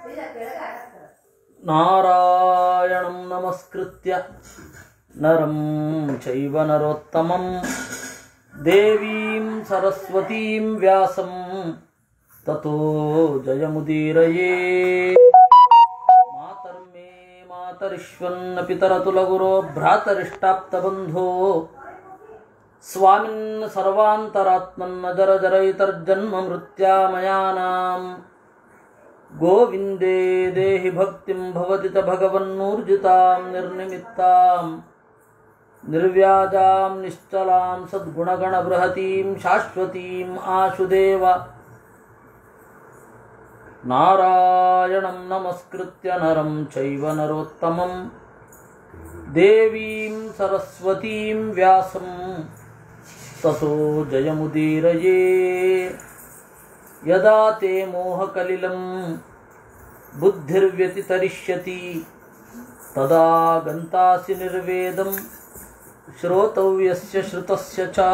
ನಾರಾಯಣಂ ನಮಸ್ಕೃತ್ಯ ನರಂ ಚೈವ ನರೋತ್ತಮಂ ದೇವೀಂ ಸರಸ್ವತೀಂ ವ್ಯಾಸಂ ತಥೋ ಜಯಮುದೀರಯೇ ಮಾತರ್ಮೇ ಮಾತರಿಶ್ವನ್ನ ಪಿತರತುಲಗುರೋ ಭ್ರಾತರಿಷ್ಟಾಪ್ತಬಂಧೋ ಸ್ವಾಮಿನ್ ಸರ್ವಾಂತರಾತ್ಮನ್ನ ಜರ ಜರಯಿತರ್ಜನ್ಮ ಮೃತ್ಯಾಮಯಾನಾಂ ಗೋವಿಂದೇ ದೇಹಿ ಭಕ್ತಿಂ ಭವತಿ ಚ ಭಗವನ್ನೂರ್ಜಿತಾಂ ನಿರ್ನಿಮಿತ್ತಾಂ ನಿರ್ವ್ಯಾಜಾಂ ನಿಶ್ಚಲಾಂ ಸದ್ಗುಣಗಣಬೃಹತೀಂ ಶಾಶ್ವತೀಂ ಆಶುದೇವ ನಾರಾಯಣಂ ನಮಸ್ಕೃತ್ಯ ನರಂ ಚೈವ ನರೋತ್ತಮಂ ದೇವೀಂ ಸರಸ್ವತೀಂ ವ್ಯಾಸಂ ತಥೋ ಜಯಮುದೀರಯೇ ಯದಾ ತೇ ಮೋಹಕಲಿಲಂ ಬುದ್ಧಿರ್ವ್ಯತಿತರಿಷ್ಯತಿ ತದಾ ಗಂತಾಸಿ ನಿರ್ವೇದಂ ಶ್ರೋತವ್ಯಸ್ಯ ಶ್ರುತಸ್ಯ ಚ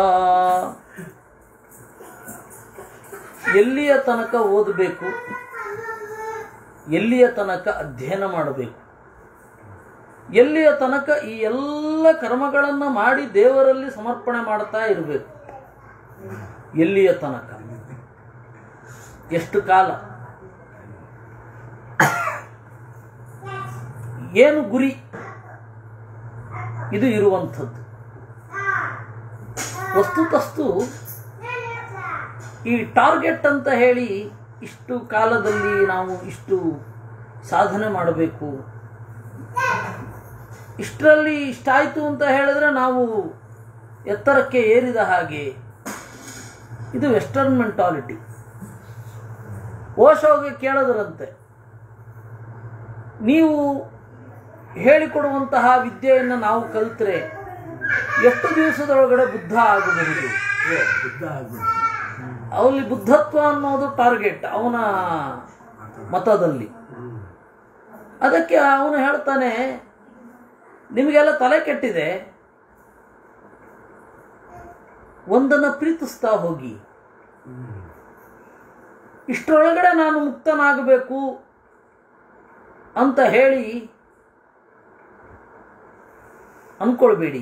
ಎಲ್ಲಿಯ ತನಕ ಓದಬೇಕು ಎಲ್ಲಿಯ ತನಕ ಅಧ್ಯಯನ ಮಾಡಬೇಕು ಎಲ್ಲಿಯ ತನಕ ಈ ಎಲ್ಲ ಕರ್ಮಗಳನ್ನು ಮಾಡಿ ದೇವರಲ್ಲಿ ಸಮರ್ಪಣೆ ಮಾಡ್ತಾ ಇರಬೇಕು ಎಲ್ಲಿಯ ತನಕ ಎಷ್ಟು ಕಾಲ ಏನು ಗುರಿ ಇದು ಇರುವಂಥದ್ದು ವಸ್ತುತಸ್ತು ಈ ಟಾರ್ಗೆಟ್ ಅಂತ ಹೇಳಿ ಇಷ್ಟು ಕಾಲದಲ್ಲಿ ನಾವು ಇಷ್ಟು ಸಾಧನೆ ಮಾಡಬೇಕು ಇಷ್ಟರಲ್ಲಿ ಇಷ್ಟಾಯಿತು ಅಂತ ಹೇಳಿದ್ರೆ ನಾವು ಎತ್ತರಕ್ಕೆ ಏರಿದ ಹಾಗೆ ಇದು ವೆಸ್ಟರ್ನ್ ಮೆಂಟಾಲಿಟಿ ಓಶೋಗೆ ಕೇಳದರಂತೆ ನೀವು ಹೇಳಿಕೊಡುವಂತಹ ವಿದ್ಯೆಯನ್ನು ನಾವು ಕಲಿತ್ರೆ ಎಷ್ಟು ದಿವಸದೊಳಗಡೆ ಬುದ್ಧ ಆಗಬಹುದು ಬುದ್ಧ ಆಗ್ಬಿಡು ಅವಲ್ಲಿ ಬುದ್ಧತ್ವ ಅನ್ನೋದು ಟಾರ್ಗೆಟ್ ಅವನ ಮತದಲ್ಲಿ ಅದಕ್ಕೆ ಅವನು ಹೇಳ್ತಾನೆ ನಿಮಗೆಲ್ಲ ತಲೆ ಕೆಟ್ಟಿದೆ ಒಂದನ್ನು ಪ್ರೀತಿಸ್ತಾ ಹೋಗಿ ಇಷ್ಟರೊಳಗಡೆ ನಾನು ಮುಕ್ತನಾಗಬೇಕು ಅಂತ ಹೇಳಿ ಅನ್ಕೊಳ್ಬೇಡಿ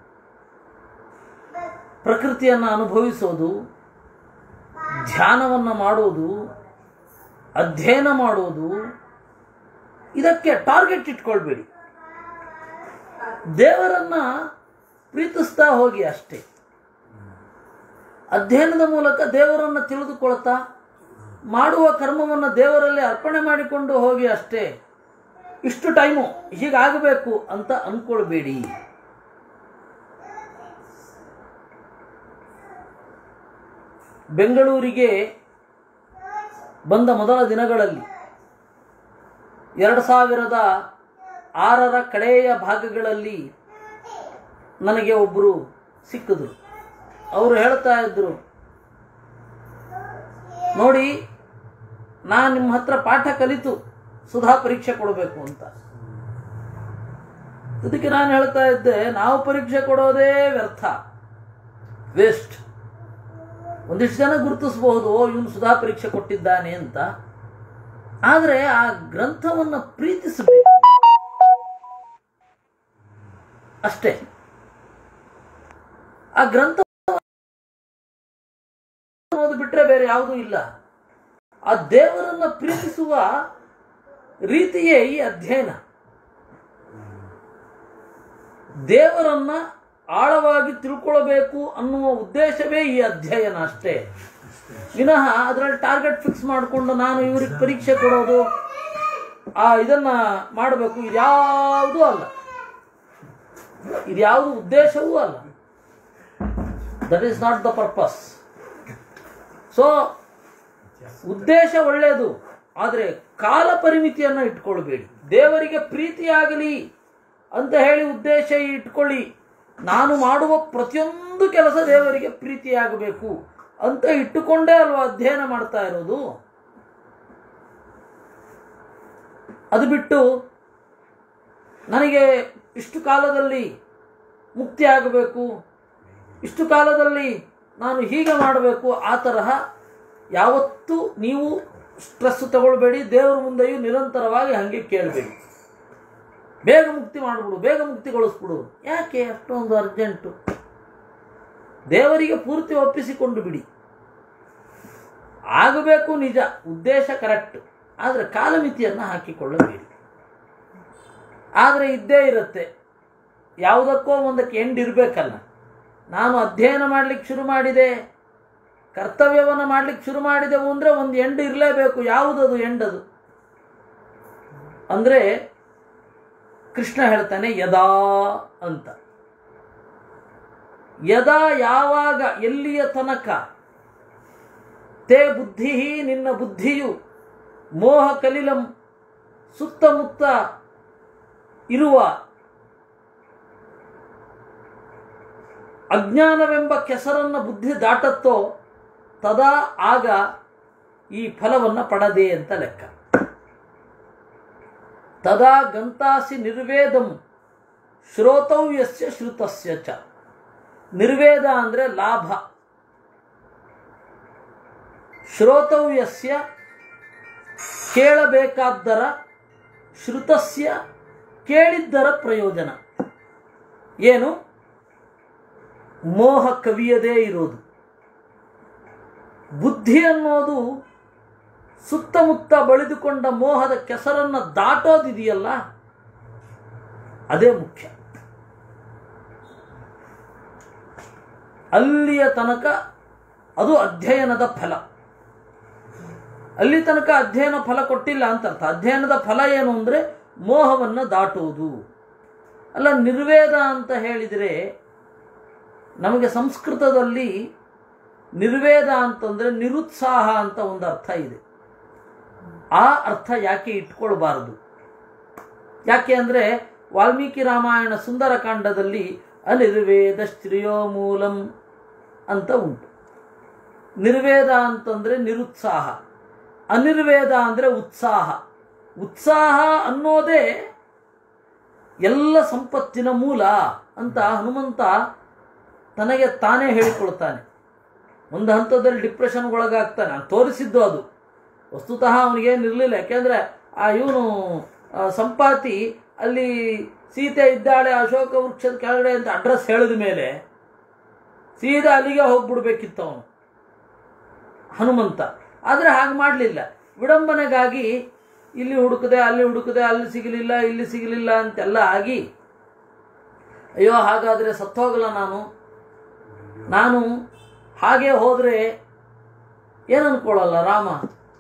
ಪ್ರಕೃತಿಯನ್ನು ಅನುಭವಿಸೋದು ಧ್ಯಾನವನ್ನು ಮಾಡೋದು ಅಧ್ಯಯನ ಮಾಡೋದು ಇದಕ್ಕೆ ಟಾರ್ಗೆಟ್ ಇಟ್ಕೊಳ್ಬೇಡಿ ದೇವರನ್ನ ಪ್ರೀತಿಸ್ತಾ ಹೋಗಿ ಅಷ್ಟೇ ಅಧ್ಯಯನದ ಮೂಲಕ ದೇವರನ್ನು ತಿಳಿದುಕೊಳ್ತಾ ಮಾಡುವ ಕರ್ಮವನ್ನು ದೇವರಲ್ಲಿ ಅರ್ಪಣೆ ಮಾಡಿಕೊಂಡು ಹೋಗಿ ಅಷ್ಟೇ ಇಷ್ಟು ಟೈಮು ಹೀಗಾಗಬೇಕು ಅಂತ ಅಂದ್ಕೊಳ್ಬೇಡಿ ಬೆಂಗಳೂರಿಗೆ ಬಂದ ಮೊದಲ ದಿನಗಳಲ್ಲಿ ಎರಡು ಸಾವಿರದ ಆರರ ಕಡೆಯ ಭಾಗಗಳಲ್ಲಿ ನನಗೆ ಒಬ್ಬರು ಸಿಕ್ಕಿದ್ರು ಅವರು ಹೇಳ್ತಾ ಇದ್ರು ನೋಡಿ ನಾನು ನಿಮ್ಮ ಹತ್ರ ಪಾಠ ಕಲಿತು ಸುಧಾ ಪರೀಕ್ಷೆ ಕೊಡಬೇಕು ಅಂತ ಅದಕ್ಕೆ ನಾನು ಹೇಳ್ತಾ ಇದ್ದೆ ನಾವು ಪರೀಕ್ಷೆ ಕೊಡೋದೇ ವ್ಯರ್ಥ ವೇಸ್ಟ್ ಒಂದಿಷ್ಟು ಜನ ಗುರುತಿಸಬಹುದು ಓ ಇವನು ಸುಧಾ ಪರೀಕ್ಷೆ ಕೊಟ್ಟಿದ್ದಾನೆ ಅಂತ ಆದರೆ ಆ ಗ್ರಂಥವನ್ನು ಪ್ರೀತಿಸಬೇಕು ಅಷ್ಟೇ ಆ ಗ್ರಂಥ ಓದು ಬಿಟ್ರೆ ಬೇರೆ ಯಾವುದೂ ಇಲ್ಲ ಆ ದೇವರನ್ನ ಪ್ರೀತಿಸುವ ರೀತಿಯೇ ಈ ಅಧ್ಯಯನ ದೇವರನ್ನ ಆಳವಾಗಿ ತಿಳ್ಕೊಳ್ಬೇಕು ಅನ್ನುವ ಉದ್ದೇಶವೇ ಈ ಅಧ್ಯಯನ ಅಷ್ಟೇ ವಿನಃ ಅದರಲ್ಲಿ ಟಾರ್ಗೆಟ್ ಫಿಕ್ಸ್ ಮಾಡಿಕೊಂಡು ನಾನು ಇವ್ರಿಗೆ ಪರೀಕ್ಷೆ ಕೊಡೋದು ಆ ಇದನ್ನ ಮಾಡಬೇಕು ಇದ್ಯಾವುದೂ ಅಲ್ಲ ಇದ್ಯಾವುದು ಉದ್ದೇಶವೂ ಅಲ್ಲ that is not the purpose so ಉದ್ದೇಶ ಒಳ್ಳೆಯದು ಆದರೆ ಕಾಲ ಪರಿಮಿತಿಯನ್ನು ಇಟ್ಕೊಳ್ಬೇಡಿ ದೇವರಿಗೆ ಪ್ರೀತಿಯಾಗಲಿ ಅಂತ ಹೇಳಿ ಉದ್ದೇಶ ಇಟ್ಕೊಳ್ಳಿ ನಾನು ಮಾಡುವ ಪ್ರತಿಯೊಂದು ಕೆಲಸ ದೇವರಿಗೆ ಪ್ರೀತಿಯಾಗಬೇಕು ಅಂತ ಇಟ್ಟುಕೊಂಡೇ ಅಲ್ವಾ ಅಧ್ಯಯನ ಮಾಡ್ತಾ ಇರೋದು ಅದು ಬಿಟ್ಟು ನನಗೆ ಇಷ್ಟು ಕಾಲದಲ್ಲಿ ಮುಕ್ತಿ ಆಗಬೇಕು ಇಷ್ಟು ಕಾಲದಲ್ಲಿ ನಾನು ಹೀಗೆ ಮಾಡಬೇಕು ಆ ತರಹ ಯಾವತ್ತೂ ನೀವು ಸ್ಟ್ರೆಸ್ ತಗೊಳ್ಬೇಡಿ ದೇವರ ಮುಂದೆಯೂ ನಿರಂತರವಾಗಿ ಹಾಗೆ ಕೇಳಬೇಡಿ ಬೇಗ ಮುಕ್ತಿ ಮಾಡಿಬಿಡು ಬೇಗ ಮುಕ್ತಿಗೊಳಿಸ್ಬಿಡು ಯಾಕೆ ಅಷ್ಟೊಂದು ಅರ್ಜೆಂಟು ದೇವರಿಗೆ ಪೂರ್ತಿ ಒಪ್ಪಿಸಿಕೊಂಡು ಬಿಡಿ ಆಗಬೇಕು ನಿಜ ಉದ್ದೇಶ ಕರೆಕ್ಟ್ ಆದರೆ ಕಾಲಮಿತಿಯನ್ನು ಹಾಕಿಕೊಳ್ಳಬೇಡಿ ಆದರೆ ಇದ್ದೇ ಇರುತ್ತೆ ಯಾವುದಕ್ಕೋ ಒಂದಕ್ಕೆ ಎಂಡ್ ಇರಬೇಕಲ್ಲ ನಾನು ಅಧ್ಯಯನ ಮಾಡಲಿಕ್ಕೆ ಶುರು ಮಾಡಿದೆ ಕರ್ತವ್ಯವನ್ನು ಮಾಡಲಿಕ್ಕೆ ಶುರು ಮಾಡಿದೆವು ಅಂದರೆ ಒಂದು ಎಂಡ್ ಇರಲೇಬೇಕು ಯಾವುದದು ಎಂಡದು ಅಂದರೆ ಕೃಷ್ಣ ಹೇಳ್ತಾನೆ ಯದಾ ಅಂತ ಯದಾ ಯಾವಾಗ ಎಲ್ಲಿಯ ತನಕ ತೇ ಬುದ್ಧಿ ನಿನ್ನ ಬುದ್ಧಿಯು ಮೋಹ ಕಲಿಲಂ ಸುತ್ತಮುತ್ತ ಇರುವ ಅಜ್ಞಾನವೆಂಬ ಕೆಸರನ್ನ ಬುದ್ಧಿ ದಾಟತ್ತೋ ತದಾ ಆಗ ಈ ಫಲವನ್ನು ಪಡದೆ ಅಂತ ಲೆಕ್ಕ ತದಾ ಗಂತಾಸಿ ನಿರ್ವೇದಂ ಶ್ರೋತವ್ಯಸ್ಯ ಶ್ರುತಸ್ಯ ಚ ನಿರ್ವೇದ ಅಂದರೆ ಲಾಭ ಶ್ರೋತವ್ಯಸ್ಯ ಕೇಳಬೇಕಾದ್ದರ ಶ್ರುತಸ್ಯ ಕೇಳಿದ್ದರ ಪ್ರಯೋಜನ ಏನು ಮೋಹ ಕವಿಯದೇ ಇರೋದು ಬುದ್ಧಿ ಅನ್ನೋದು ಸುತ್ತಮುತ್ತ ಬಳಿದುಕೊಂಡ ಮೋಹದ ಕೆಸರನ್ನು ದಾಟೋದಿದೆಯಲ್ಲ ಅದೇ ಮುಖ್ಯ ಅಲ್ಲಿಯ ತನಕ ಅದು ಅಧ್ಯಯನದ ಫಲ ಅಲ್ಲಿ ತನಕ ಅಧ್ಯಯನ ಫಲ ಕೊಟ್ಟಿಲ್ಲ ಅಂತ ಅರ್ಥ ಅಧ್ಯಯನದ ಫಲ ಏನು ಅಂದರೆ ಮೋಹವನ್ನು ದಾಟುವುದು ಅಲ್ಲ ನಿರ್ವೇದ ಅಂತ ಹೇಳಿದರೆ ನಮಗೆ ಸಂಸ್ಕೃತದಲ್ಲಿ ನಿರ್ವೇದ ಅಂತಂದರೆ ನಿರುತ್ಸಾಹ ಅಂತ ಒಂದು ಅರ್ಥ ಇದೆ ಆ ಅರ್ಥ ಯಾಕೆ ಇಟ್ಕೊಳ್ಬಾರದು ಯಾಕೆ ಅಂದರೆ ವಾಲ್ಮೀಕಿ ರಾಮಾಯಣ ಸುಂದರಕಾಂಡದಲ್ಲಿ ಅನಿರ್ವೇದ ಶ್ರಿಯೋ ಮೂಲಂ ಅಂತ ಉಂಟು ನಿರ್ವೇದ ಅಂತಂದರೆ ನಿರುತ್ಸಾಹ ಅನಿರ್ವೇದ ಅಂದರೆ ಉತ್ಸಾಹ ಉತ್ಸಾಹ ಅನ್ನೋದೇ ಎಲ್ಲ ಸಂಪತ್ತಿನ ಮೂಲ ಅಂತ ಹನುಮಂತ ತನಗೆ ತಾನೇ ಹೇಳಿಕೊಳ್ತಾನೆ ಒಂದು ಹಂತದಲ್ಲಿ ಡಿಪ್ರೆಷನ್ಗೊಳಗಾಗ್ತಾನೆ ನಾನು ತೋರಿಸಿದ್ದು ಅದು ವಸ್ತುತಃ ಅವನಿಗೇನಿರಲಿಲ್ಲ ಯಾಕೆಂದರೆ ಆ ಇವನು ಸಂಪಾತಿ ಅಲ್ಲಿ ಸೀತೆ ಇದ್ದಾಳೆ ಅಶೋಕ ವೃಕ್ಷದ ಕೆಳಗಡೆ ಅಂತ ಅಡ್ರೆಸ್ ಹೇಳಿದ ಮೇಲೆ ಸೀದಾ ಅಲ್ಲಿಗೆ ಹೋಗ್ಬಿಡ್ಬೇಕಿತ್ತು ಅವನು ಹನುಮಂತ ಆದರೆ ಹಾಗೆ ಮಾಡಲಿಲ್ಲ ವಿಡಂಬನೆಗಾಗಿ ಇಲ್ಲಿ ಹುಡುಕದೆ ಅಲ್ಲಿ ಹುಡುಕದೆ ಅಲ್ಲಿ ಸಿಗಲಿಲ್ಲ ಇಲ್ಲಿ ಸಿಗಲಿಲ್ಲ ಅಂತೆಲ್ಲ ಆಗಿ ಅಯ್ಯೋ ಹಾಗಾದರೆ ಸತ್ತೋಗಲ್ಲ ನಾನು ನಾನು ಹಾಗೆ ಹೋದರೆ ಏನು ಅನ್ಕೊಳ್ಳಲ್ಲ ರಾಮ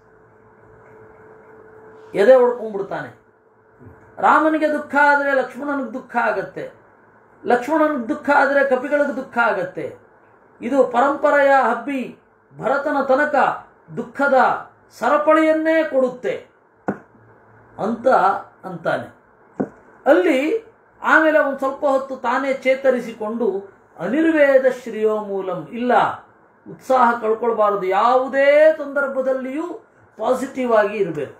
ಎದೆ ಹೊಡ್ಕೊಂಡ್ಬಿಡ್ತಾನೆ ರಾಮನಿಗೆ ದುಃಖ ಆದರೆ ಲಕ್ಷ್ಮಣನಿಗೆ ದುಃಖ ಆಗತ್ತೆ ಲಕ್ಷ್ಮಣನಿಗೆ ದುಃಖ ಆದರೆ ಕಪಿಗಳಿಗೆ ದುಃಖ ಆಗತ್ತೆ ಇದು ಪರಂಪರೆಯ ಹಬ್ಬಿ ಭರತನ ತನಕ ದುಃಖದ ಸರಪಳಿಯನ್ನೇ ಕೊಡುತ್ತೆ ಅಂತ ಅಂತಾನೆ ಅಲ್ಲಿ ಆಮೇಲೆ ಒಂದು ಸ್ವಲ್ಪ ಹೊತ್ತು ತಾನೇ ಚೇತರಿಸಿಕೊಂಡು ಅನಿರ್ವೇದ ಶ್ರೇಯೋ ಮೂಲಂ ಇಲ್ಲ ಉತ್ಸಾಹ ಕಳ್ಕೊಳ್ಬಾರದು ಯಾವುದೇ ಸಂದರ್ಭದಲ್ಲಿಯೂ ಪಾಸಿಟಿವ್ ಆಗಿ ಇರಬೇಕು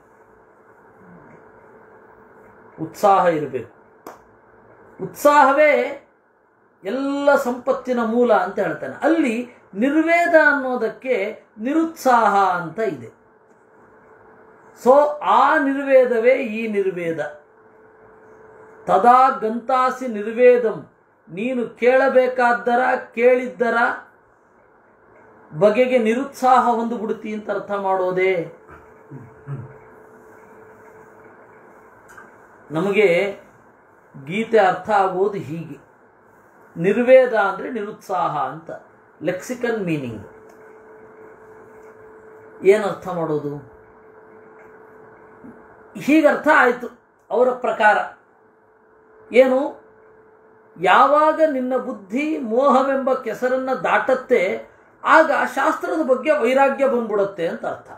ಉತ್ಸಾಹ ಇರಬೇಕು ಉತ್ಸಾಹವೇ ಎಲ್ಲ ಸಂಪತ್ತಿನ ಮೂಲ ಅಂತ ಹೇಳ್ತಾನೆ ಅಲ್ಲಿ ನಿರ್ವೇದ ಅನ್ನೋದಕ್ಕೆ ನಿರುತ್ಸಾಹ ಅಂತ ಇದೆ ಸೊ ಆ ನಿರ್ವೇದವೇ ಈ ನಿರ್ವೇದ ತದಾ ಗಂತಾಸಿ ನಿರ್ವೇದಂ ನೀನು ಕೇಳಬೇಕಾದ್ದರ ಕೇಳಿದ್ದರ ಬಗೆಗೆ ನಿರುತ್ಸಾಹ ಹೊಂದಿಬಿಡುತ್ತಿ ಅಂತ ಅರ್ಥ ಮಾಡೋದೇ ನಮಗೆ ಗೀತೆ ಅರ್ಥ ಆಗೋದು ಹೀಗೆ ನಿರ್ವೇದ ಅಂದರೆ ನಿರುತ್ಸಾಹ ಅಂತ ಲೆಕ್ಸಿಕಲ್ ಮೀನಿಂಗ್ ಏನು ಅರ್ಥ ಮಾಡೋದು ಹೀಗರ್ಥ ಆಯಿತು ಅವರ ಪ್ರಕಾರ ಏನು ಯಾವಾಗ ನಿನ್ನ ಬುದ್ಧಿ ಮೋಹವೆಂಬ ಕೆಸರನ್ನ ದಾಟತ್ತೆ ಆಗ ಶಾಸ್ತ್ರದ ಬಗ್ಗೆ ವೈರಾಗ್ಯ ಬಂದ್ಬಿಡುತ್ತೆ ಅಂತ ಅರ್ಥ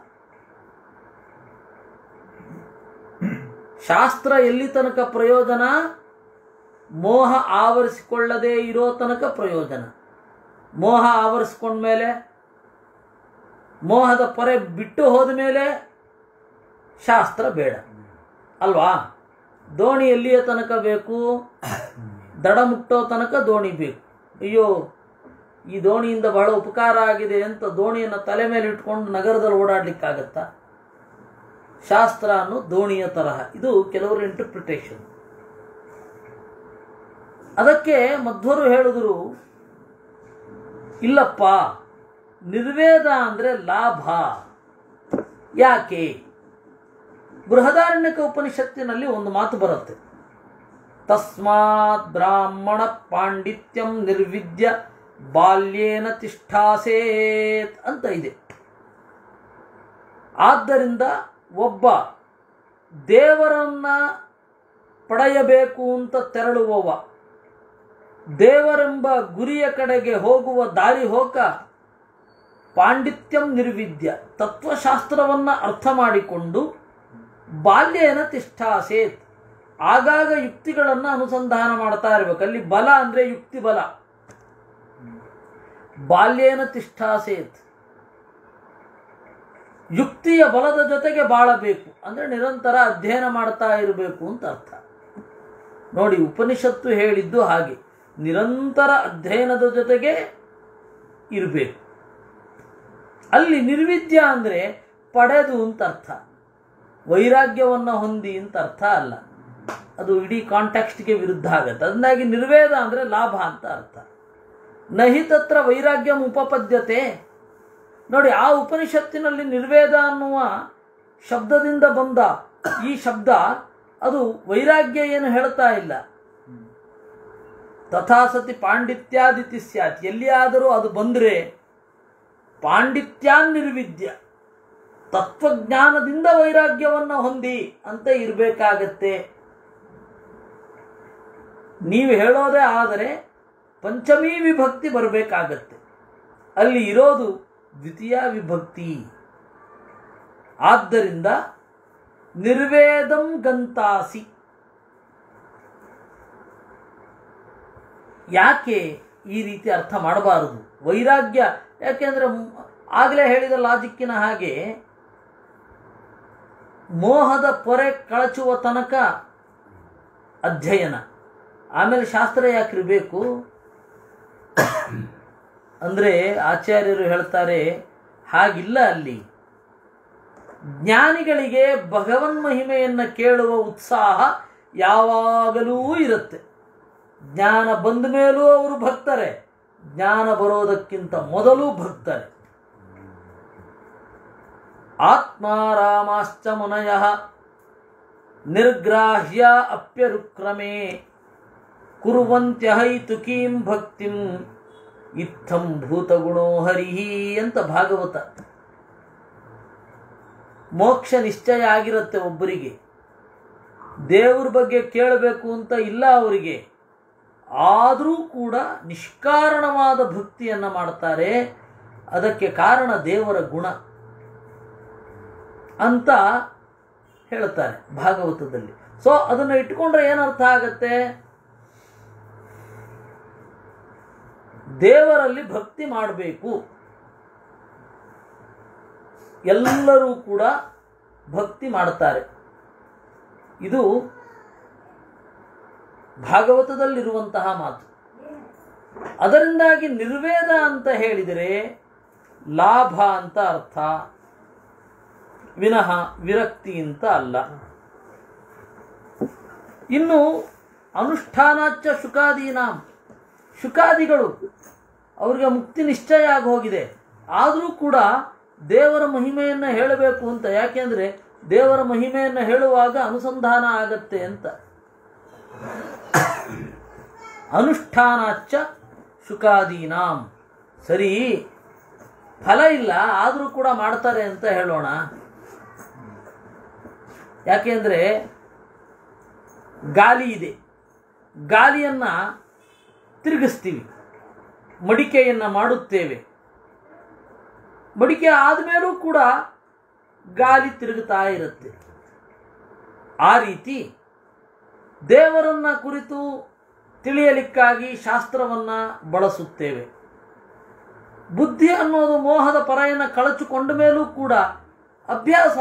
ಶಾಸ್ತ್ರ ಎಲ್ಲಿ ತನಕ ಪ್ರಯೋಜನ ಮೋಹ ಆವರಿಸಿಕೊಳ್ಳದೇ ಇರೋ ತನಕ ಪ್ರಯೋಜನ ಮೋಹ ಆವರಿಸ್ಕೊಂಡ್ಮೇಲೆ ಮೋಹದ ಪೊರೆ ಬಿಟ್ಟು ಹೋದ ಮೇಲೆ ಶಾಸ್ತ್ರ ಬೇಡ ಅಲ್ವಾ ದೋಣಿ ಎಲ್ಲಿಯ ತನಕ ಬೇಕು ದಡ ಮುಟ್ಟೋ ತನಕ ದೋಣಿ ಬೇಕು ಅಯ್ಯೋ ಈ ದೋಣಿಯಿಂದ ಬಹಳ ಉಪಕಾರ ಆಗಿದೆ ಅಂತ ದೋಣಿಯನ್ನು ತಲೆ ಮೇಲೆ ಇಟ್ಕೊಂಡು ನಗರದಲ್ಲಿ ಓಡಾಡ್ಲಿಕ್ಕಾಗತ್ತಾ ಶಾಸ್ತ್ರ ಅನ್ನೋ ದೋಣಿಯ ತರಹ ಇದು ಕೆಲವರ ಇಂಟರ್ಪ್ರಿಟೇಷನ್ ಅದಕ್ಕೆ ಮಧ್ವರು ಹೇಳಿದ್ರು ಇಲ್ಲಪ್ಪ ನಿರ್ವೇದ ಅಂದರೆ ಲಾಭ ಯಾಕೆ ಬೃಹದಾರಣ್ಯಕ ಉಪನಿಷತ್ತಿನಲ್ಲಿ ಒಂದು ಮಾತು ಬರುತ್ತೆ ತಸ್ಮಾತ್ ಬ್ರಾಹ್ಮಣ ಪಾಂಡಿತ್ಯಂ ನಿರ್ವಿದ್ಯ ಬಾಲ್ಯೇನ ತಿಷ್ಠಾಸೇತ್ ಅಂತ ಇದೆ ಆದ್ದರಿಂದ ಒಬ್ಬ ದೇವರನ್ನ ಪಡೆಯಬೇಕು ಅಂತ ತೆರಳುವವ ದೇವರೆಂಬ ಗುರಿಯ ಕಡೆಗೆ ಹೋಗುವ ದಾರಿ ಹೋಗ ಪಾಂಡಿತ್ಯಂ ನಿರ್ವಿದ್ಯ ತತ್ವಶಾಸ್ತ್ರವನ್ನ ಅರ್ಥ ಮಾಡಿಕೊಂಡು ಬಾಲ್ಯೇನ ತಿಷ್ಠಾಸೇತ್ ಆಗಾಗ ಯುಕ್ತಿಗಳನ್ನು ಅನುಸಂಧಾನ ಮಾಡ್ತಾ ಇರಬೇಕು ಅಲ್ಲಿ ಬಲ ಅಂದ್ರೆ ಯುಕ್ತಿ ಬಲ ಬಾಲ್ಯೇನ ತಿಷ್ಠಾಸೇತ್ ಯುಕ್ತಿಯ ಬಲದ ಜೊತೆಗೆ ಬಾಳಬೇಕು ಅಂದ್ರೆ ನಿರಂತರ ಅಧ್ಯಯನ ಮಾಡ್ತಾ ಇರಬೇಕು ಅಂತ ಅರ್ಥ ನೋಡಿ ಉಪನಿಷತ್ತು ಹೇಳಿದ್ದು ಹಾಗೆ ನಿರಂತರ ಅಧ್ಯಯನದ ಜೊತೆಗೆ ಇರಬೇಕು ಅಲ್ಲಿ ನಿರ್ವಿದ್ಯ ಅಂದ್ರೆ ಪಡೆದು ಅಂತ ಅರ್ಥ ವೈರಾಗ್ಯವನ್ನು ಹೊಂದಿ ಅಂತ ಅರ್ಥ ಅಲ್ಲ ಅದು ಇಡೀ ಕಾಂಟ್ಯಾಕ್ಸ್ಟ್ಗೆ ವಿರುದ್ಧ ಆಗತ್ತೆ ಅದನ್ನಾಗಿ ನಿರ್ವೇದ ಅಂದ್ರೆ ಲಾಭ ಅಂತ ಅರ್ಥ ನಹಿ ತತ್ರ ವೈರಾಗ್ಯಂ ಉಪಪದ್ಯತೆ ನೋಡಿ ಆ ಉಪನಿಷತ್ತಿನಲ್ಲಿ ನಿರ್ವೇದ ಅನ್ನುವ ಶಬ್ದದಿಂದ ಬಂದ ಈ ಶಬ್ದ ಅದು ವೈರಾಗ್ಯ ಏನು ಹೇಳ್ತಾ ಇಲ್ಲ ತಥಾಸತಿ ಪಾಂಡಿತ್ಯಾದಿತಿ ಸ್ಯಾತ್ ಎಲ್ಲಿಯಾದರೂ ಅದು ಬಂದರೆ ಪಾಂಡಿತ್ಯಾನ್ ನಿರ್ವಿದ್ಯ ತತ್ವಜ್ಞಾನದಿಂದ ವೈರಾಗ್ಯವನ್ನು ಹೊಂದಿ ಅಂತ ಇರಬೇಕಾಗತ್ತೆ ನೀವು ಹೇಳೋದೇ ಆದರೆ ಪಂಚಮೀ ವಿಭಕ್ತಿ ಬರಬೇಕಾಗತ್ತೆ ಅಲ್ಲಿ ಇರೋದು ದ್ವಿತೀಯ ವಿಭಕ್ತಿ ಆದ್ದರಿಂದ ನಿರ್ವೇದಂ ಗಂತಾಸಿ ಯಾಕೆ ಈ ರೀತಿ ಅರ್ಥ ಮಾಡಬಾರದು ವೈರಾಗ್ಯ ಯಾಕೆಂದ್ರೆ ಆಗಲೇ ಹೇಳಿದ ಲಾಜಿಕ್ಕಿನ ಹಾಗೆ ಮೋಹದ ಪೊರೆ ಕಳಚುವ ತನಕ ಅಧ್ಯಯನ ಆಮೇಲೆ ಶಾಸ್ತ್ರ ಯಾಕಿರಬೇಕು ಅಂದ್ರೆ ಆಚಾರ್ಯರು ಹೇಳ್ತಾರೆ ಹಾಗಿಲ್ಲ ಅಲ್ಲಿ ಜ್ಞಾನಿಗಳಿಗೆ ಭಗವನ್ ಮಹಿಮೆಯನ್ನು ಕೇಳುವ ಉತ್ಸಾಹ ಯಾವಾಗಲೂ ಇರುತ್ತೆ ಜ್ಞಾನ ಬಂದ ಮೇಲೂ ಅವರು ಭಕ್ತರೆ ಜ್ಞಾನ ಬರೋದಕ್ಕಿಂತ ಮೊದಲು ಭಕ್ತರೆ ಆತ್ಮಾರಾಮಾಶ್ಚ ಮುನಯ ನಿರ್ಗ್ರಾಹ್ಯ ಅಪ್ಯರುಕ್ರಮೇ ಕುರುವಂತ್ಯಹೈತುಕೀಂ ಭಕ್ತಿಂ ಇತ್ತಂ ಭೂತಗುಣೋ ಹರಿಹಿ ಅಂತ ಭಾಗವತ ಮೋಕ್ಷ ನಿಶ್ಚಯ ಆಗಿರುತ್ತೆ ಒಬ್ಬರಿಗೆ ದೇವ್ರ ಬಗ್ಗೆ ಕೇಳಬೇಕು ಅಂತ ಇಲ್ಲ ಅವರಿಗೆ ಆದರೂ ಕೂಡ ನಿಷ್ಕಾರಣವಾದ ಭಕ್ತಿಯನ್ನು ಮಾಡ್ತಾರೆ ಅದಕ್ಕೆ ಕಾರಣ ದೇವರ ಗುಣ ಅಂತ ಹೇಳ್ತಾರೆ ಭಾಗವತದಲ್ಲಿ ಸೊ ಅದನ್ನು ಇಟ್ಕೊಂಡ್ರೆ ಏನರ್ಥ ಆಗತ್ತೆ ದೇವರಲ್ಲಿ ಭಕ್ತಿ ಮಾಡಬೇಕು ಎಲ್ಲರೂ ಕೂಡ ಭಕ್ತಿ ಮಾಡ್ತಾರೆ ಇದು ಭಾಗವತದಲ್ಲಿರುವಂತಹ ಮಾತು ಅದರಿಂದಾಗಿ ನಿರ್ವೇದ ಅಂತ ಹೇಳಿದರೆ ಲಾಭ ಅಂತ ಅರ್ಥ ವಿನಃ ವಿರಕ್ತಿ ಅಂತ ಅಲ್ಲ ಇನ್ನು ಅನುಷ್ಠಾನಾಚ ಶುಕಾದೀನಾಂ ಶುಕಾದಿಗಳು ಅವರಿಗೆ ಮುಕ್ತಿ ನಿಶ್ಚಯ ಆಗಿ ಹೋಗಿದೆ ಆದರೂ ಕೂಡ ದೇವರ ಮಹಿಮೆಯನ್ನು ಹೇಳಬೇಕು ಅಂತ ಯಾಕೆಂದ್ರೆ ದೇವರ ಮಹಿಮೆಯನ್ನು ಹೇಳುವಾಗ ಅನುಸಂಧಾನ ಆಗತ್ತೆ ಅಂತ ಅನುಷ್ಠಾನಾಚ್ಚ ಶುಕಾದೀನಾಂ ಸರಿ ಫಲ ಇಲ್ಲ ಆದರೂ ಕೂಡ ಮಾಡ್ತಾರೆ ಅಂತ ಹೇಳೋಣ ಯಾಕೆಂದ್ರೆ ಗಾಲಿ ಇದೆ ಗಾಲಿಯನ್ನ ತಿರುಗಿಸ್ತೀವಿ ಮಡಿಕೆಯನ್ನು ಮಾಡುತ್ತೇವೆ ಮಡಿಕೆ ಆದಮೇಲೂ ಕೂಡ ಗಾಲಿ ತಿರುಗುತ್ತಾ ಇರುತ್ತೆ ಆ ರೀತಿ ದೇವರನ್ನ ಕುರಿತು ತಿಳಿಯಲಿಕ್ಕಾಗಿ ಶಾಸ್ತ್ರವನ್ನ ಬಳಸುತ್ತೇವೆ ಬುದ್ಧಿ ಅನ್ನೋದು ಮೋಹದ ಪರೆಯನ್ನು ಕಳಚಿಕೊಂಡ ಮೇಲೂ ಕೂಡ ಅಭ್ಯಾಸ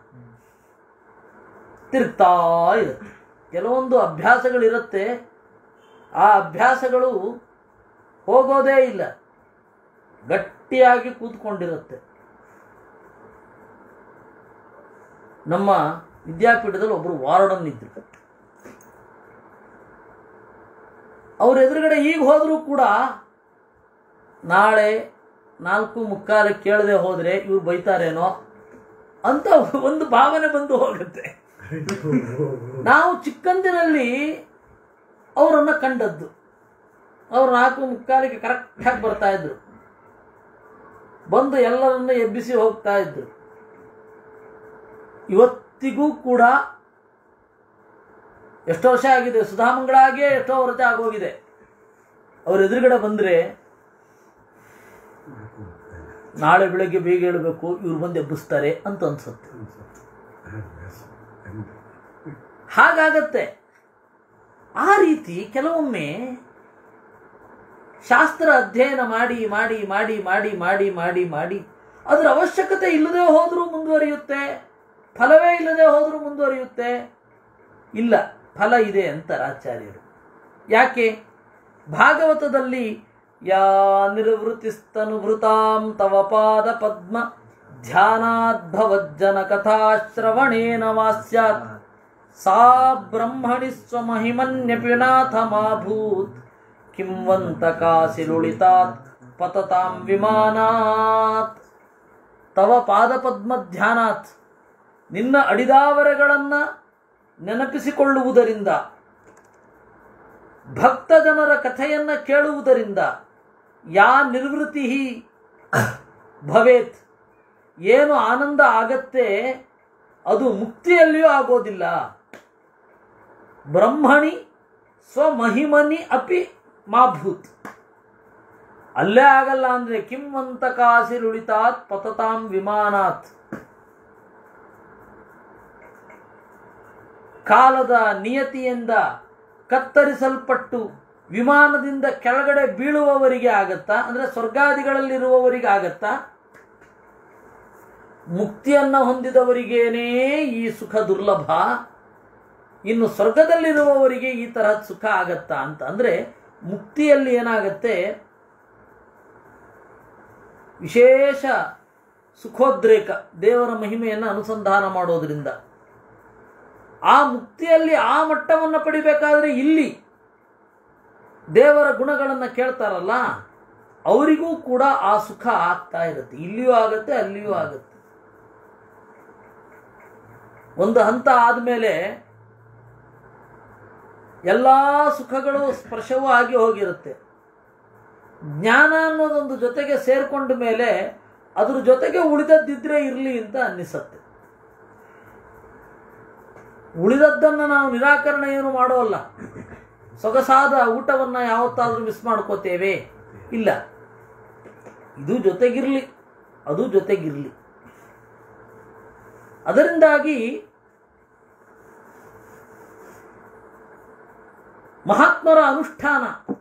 ತಿರುಗ್ತಾ ಇರುತ್ತೆ ಕೆಲವೊಂದು ಅಭ್ಯಾಸಗಳಿರುತ್ತೆ ಆ ಅಭ್ಯಾಸಗಳು ಹೋಗೋದೇ ಇಲ್ಲ ಗಟ್ಟಿಯಾಗಿ ಕೂತ್ಕೊಂಡಿರುತ್ತೆ ನಮ್ಮ ವಿದ್ಯಾಪೀಠದಲ್ಲಿ ಒಬ್ಬರು ವಾರ್ಡನ್ ಇದ್ರು ಅವ್ರ ಎದುರುಗಡೆ ಈಗ ಹೋದರೂ ಕೂಡ ನಾಳೆ ನಾಲ್ಕು ಮುಕ್ಕಾಲಕ್ಕೆ ಕೇಳದೆ ಹೋದರೆ ಇವ್ರು ಬೈತಾರೇನೋ ಅಂತ ಒಂದು ಭಾವನೆ ಬಂದು ಹೋಗುತ್ತೆ ನಾವು ಚಿಕ್ಕಂದಿನಲ್ಲಿ ಅವರನ್ನು ಕಂಡದ್ದು ಅವ್ರು ನಾಲ್ಕು ಮುಕ್ಕಾಲಿಗೆ ಕರೆಕ್ಟಾಗಿ ಬರ್ತಾ ಇದ್ರು ಬಂದು ಎಲ್ಲರನ್ನ ಎಬ್ಬಿಸಿ ಹೋಗ್ತಾ ಇದ್ರು ಇವತ್ತಿಗೂ ಕೂಡ ಎಷ್ಟೋ ವರ್ಷ ಆಗಿದೆ ಸುಧಾಮಂಗಳಾಗಿಯೇ ಎಷ್ಟೋ ವರ್ಷ ಆಗೋಗಿದೆ ಅವ್ರ ಎದುರುಗಡೆ ಬಂದರೆ ನಾಳೆ ಬೆಳಗ್ಗೆ ಬೇಗ ಹೇಳಬೇಕು ಇವ್ರು ಬಂದು ಎಬ್ಬಿಸ್ತಾರೆ ಅಂತ ಅನ್ಸುತ್ತೆ ಹಾಗಾಗತ್ತೆ ಆ ರೀತಿ ಕೆಲವೊಮ್ಮೆ ಶಾಸ್ತ್ರ ಅಧ್ಯಯನ ಮಾಡಿ ಮಾಡಿ ಮಾಡಿ ಮಾಡಿ ಮಾಡಿ ಮಾಡಿ ಮಾಡಿ ಅದರ ಅವಶ್ಯಕತೆ ಇಲ್ಲದೆ ಹೋದರೂ ಮುಂದುವರಿಯುತ್ತೆ ಫಲವೇ ಇಲ್ಲದೆ ಹೋದರೂ ಮುಂದುವರಿಯುತ್ತೆ ಇಲ್ಲ ಫಲ ಇದೆ ಅಂತಾರೆ ಆಚಾರ್ಯರು ಯಾಕೆ ಭಾಗವತದಲ್ಲಿ ಯಾ ನಿರ್ವೃತಿಸ್ತನುಭೃತಾಂ ತವ ಪಾದ ಪದ್ಮ ಧ್ಯಾನಾದ್ಭವಜ್ಜನ ಕಥಾಶ್ರವಣೇನ ವಾಸ್ಯಾತ್ ಸಾ ಬ್ರಹ್ಮಣಿ ಸ್ವಮಹಿಮನ್ಯಪಿ ನಾಥಮಾಭೂತ್ ಕಿಂವಂತಕಾಸಿಲುಳಿತಾತ್ ಪತತಾಂ ವಿಮಾನಾತ್ ತವ ಪಾದಪದ್ಮ ಧ್ಯಾನಾತ್ ನಿನ್ನ ಅಡಿದಾವರೆಗಳನ್ನು ನೆನಪಿಸಿಕೊಳ್ಳುವುದರಿಂದ ಭಕ್ತ ಜನರ ಕಥೆಯನ್ನ ಕೇಳುವುದರಿಂದ ಯಾ ನಿರ್ವೃತಿ ಭವೇತ್ ಏನು ಆನಂದ ಆಗತ್ತೆ ಅದು ಮುಕ್ತಿಯಲ್ಲಿಯೂ ಆಗೋದಿಲ್ಲ ಬ್ರಹ್ಮಣಿ ಸ್ವಮಹಿಮನಿ ಅಪಿ ಮಾಭೂತ್ ಅಲ್ಲೇ ಆಗಲ್ಲ ಅಂದ್ರೆ ಕಿಂವಂತಕಾಸಿರುಳಿತಾತ್ ಪತತಾಂ ವಿಮಾನಾತ್ ಕಾಲದ ನಿಯತಿಯಿಂದ ಕತ್ತರಿಸಲ್ಪಟ್ಟು ವಿಮಾನದಿಂದ ಕೆಳಗಡೆ ಬೀಳುವವರಿಗೆ ಆಗತ್ತಾ ಅಂದ್ರೆ ಸ್ವರ್ಗಾದಿಗಳಲ್ಲಿರುವವರಿಗೆ ಆಗತ್ತಾ ಮುಕ್ತಿಯನ್ನ ಹೊಂದಿದವರಿಗೇನೇ ಈ ಸುಖ ದುರ್ಲಭ ಇನ್ನು ಸ್ವರ್ಗದಲ್ಲಿರುವವರಿಗೆ ಈ ತರಹದ ಸುಖ ಆಗತ್ತಾ ಅಂತ ಅಂದ್ರೆ ಮುಕ್ತಿಯಲ್ಲಿ ಏನಾಗತ್ತೆ ವಿಶೇಷ ಸುಖೋದ್ರೇಕ ದೇವರ ಮಹಿಮೆಯನ್ನು ಅನುಸಂಧಾನ ಮಾಡೋದ್ರಿಂದ ಆ ಮುಕ್ತಿಯಲ್ಲಿ ಆ ಮಟ್ಟವನ್ನು ಪಡಿಬೇಕಾದ್ರೆ ಇಲ್ಲಿ ದೇವರ ಗುಣಗಳನ್ನು ಕೇಳ್ತಾರಲ್ಲ ಅವರಿಗೂ ಕೂಡ ಆ ಸುಖ ಆಗ್ತಾ ಇರುತ್ತೆ ಇಲ್ಲಿಯೂ ಆಗತ್ತೆ ಅಲ್ಲಿಯೂ ಆಗತ್ತೆ ಒಂದು ಹಂತ ಆದಮೇಲೆ ಎಲ್ಲ ಸುಖಗಳು ಸ್ಪರ್ಶವೂ ಆಗಿ ಹೋಗಿರುತ್ತೆ ಜ್ಞಾನ ಅನ್ನೋದೊಂದು ಜೊತೆಗೆ ಸೇರ್ಕೊಂಡ ಮೇಲೆ ಅದ್ರ ಜೊತೆಗೆ ಉಳಿದದ್ದಿದ್ರೆ ಇರಲಿ ಅಂತ ಅನ್ನಿಸತ್ತೆ ಉಳಿದದ್ದನ್ನು ನಾವು ನಿರಾಕರಣೆ ಏನು ಮಾಡೋಲ್ಲ ಸೊಗಸಾದ ಊಟವನ್ನು ಯಾವತ್ತಾದ್ರೂ ಮಿಸ್ ಮಾಡ್ಕೋತೇವೆ ಇಲ್ಲ ಇದು ಜೊತೆಗಿರಲಿ ಅದು ಜೊತೆಗಿರಲಿ ಅದರಿಂದಾಗಿ ಮಹಾತ್ಮರ ಅನುಷ್ಠಾನ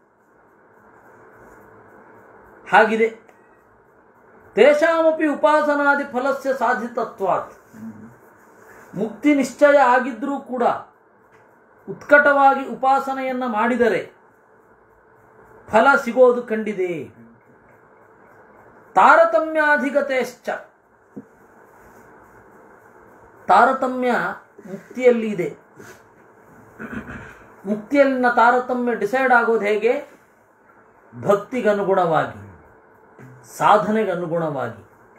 ಹಾಗಿದೆ ತೇಷಾಮಪಿ ಉಪಾಸನಾದಿ ಫಲಸ್ಯ ಸಾಧಿತತ್ವಾತ್ ಮುಕ್ತಿ ನಿಶ್ಚಯ ಆಗಿದ್ರೂ ಕೂಡ ಉತ್ಕಟವಾಗಿ ಉಪಾಸನೆಯನ್ನ ಮಾಡಿದರೆ ಫಲ ಸಿಗೋದು ಕಂಡಿದೆ ತಾರತಮ್ಯಾಧಿಗತೆಶ್ಚ ತಾರತಮ್ಯ ಮುಕ್ತಿಯಲ್ಲಿ ಇದೆ ಮುಕ್ತಿಯಲ್ಲಿನ ತಾರತಮ್ಯ ಡಿಸೈಡ್ ಆಗೋದು ಹೇಗೆ ಭಕ್ತಿಗನುಗುಣವಾಗಿ ಸಾಧನೆಗೆ ಅನುಗುಣವಾಗಿ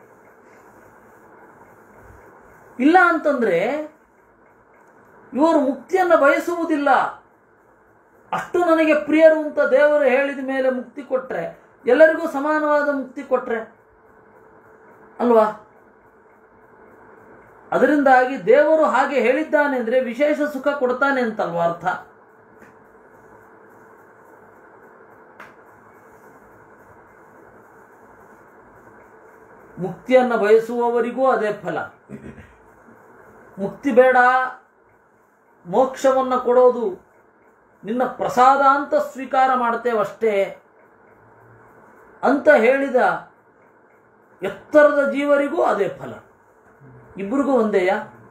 ಇಲ್ಲ ಅಂತಂದ್ರೆ ಇವರು ಮುಕ್ತಿಯನ್ನು ಬಯಸುವುದಿಲ್ಲ ಅಷ್ಟು ನನಗೆ ಪ್ರಿಯರು ಅಂತ ದೇವರು ಹೇಳಿದ ಮೇಲೆ ಮುಕ್ತಿ ಕೊಟ್ರೆ ಎಲ್ಲರಿಗೂ ಸಮಾನವಾದ ಮುಕ್ತಿ ಕೊಟ್ರೆ ಅಲ್ವಾ ಅದರಿಂದಾಗಿ ದೇವರು ಹಾಗೆ ಹೇಳಿದ್ದಾನೆ ಅಂದ್ರೆ ವಿಶೇಷ ಸುಖ ಕೊಡ್ತಾನೆ ಅಂತಲ್ವಾ ಅರ್ಥ ಮುಕ್ತಿಯನ್ನು ಬಯಸುವವರಿಗೂ ಅದೇ ಫಲ ಮುಕ್ತಿ ಬೇಡ ಮೋಕ್ಷವನ್ನು ಕೊಡೋದು ನಿನ್ನ ಪ್ರಸಾದ ಅಂತ ಸ್ವೀಕಾರ ಮಾಡ್ತೇವಷ್ಟೇ ಅಂತ ಹೇಳಿದ ಎತ್ತರದ ಜೀವರಿಗೂ ಅದೇ ಫಲ ಇಬ್ಬರಿಗೂ ಒಂದೇಯ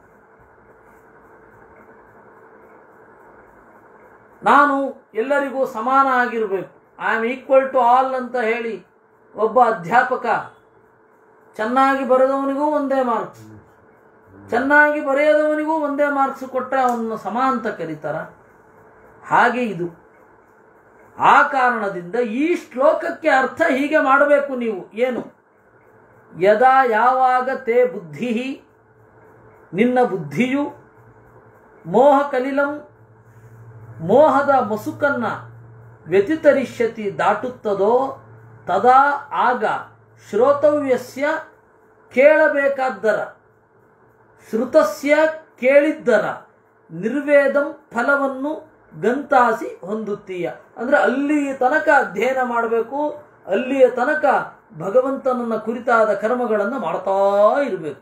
ನಾನು ಎಲ್ಲರಿಗೂ ಸಮಾನ ಆಗಿರಬೇಕು I am equal to all ಅಂತ ಹೇಳಿ ಒಬ್ಬ ಅಧ್ಯಾಪಕ ಚೆನ್ನಾಗಿ ಬರೆದವನಿಗೂ ಒಂದೇ ಮಾರ್ಕ್ಸ್ ಚೆನ್ನಾಗಿ ಬರೆಯದವನಿಗೂ ಒಂದೇ ಮಾರ್ಕ್ಸ್ ಕೊಟ್ಟರೆ ಅವನನ್ನು ಸಮ ಅಂತ ಕರೀತಾರ ಹಾಗೆ ಇದು ಆ ಕಾರಣದಿಂದ ಈ ಶ್ಲೋಕಕ್ಕೆ ಅರ್ಥ ಹೀಗೆ ಮಾಡಬೇಕು ನೀವು ಏನು ಯದಾ ಯಾವಾಗ ತೇ ಬುದ್ಧಿ ನಿನ್ನ ಬುದ್ಧಿಯು ಮೋಹ ಕಲಿಲಂ ಮೋಹದ ಮಸುಕನ್ನ ವ್ಯತಿತರಿಷ್ಯತಿ ದಾಟುತ್ತದೋ ತದಾ ಆಗ ಶ್ರೋತವ್ಯಸ್ಯ ಕೇಳಬೇಕಾದ್ದರ ಶ್ರುತಸ್ಯ ಕೇಳಿದ್ದರ ನಿರ್ವೇದಂ ಫಲವನ್ನು ಗಂತಾಸಿ ಹೊಂದುತ್ತೀಯ ಅಂದ್ರೆ ಅಲ್ಲಿಯ ತನಕ ಅಧ್ಯಯನ ಮಾಡಬೇಕು ಅಲ್ಲಿಯ ತನಕ ಭಗವಂತನನ್ನ ಕುರಿತಾದ ಕರ್ಮಗಳನ್ನು ಮಾಡ್ತಾ ಇರಬೇಕು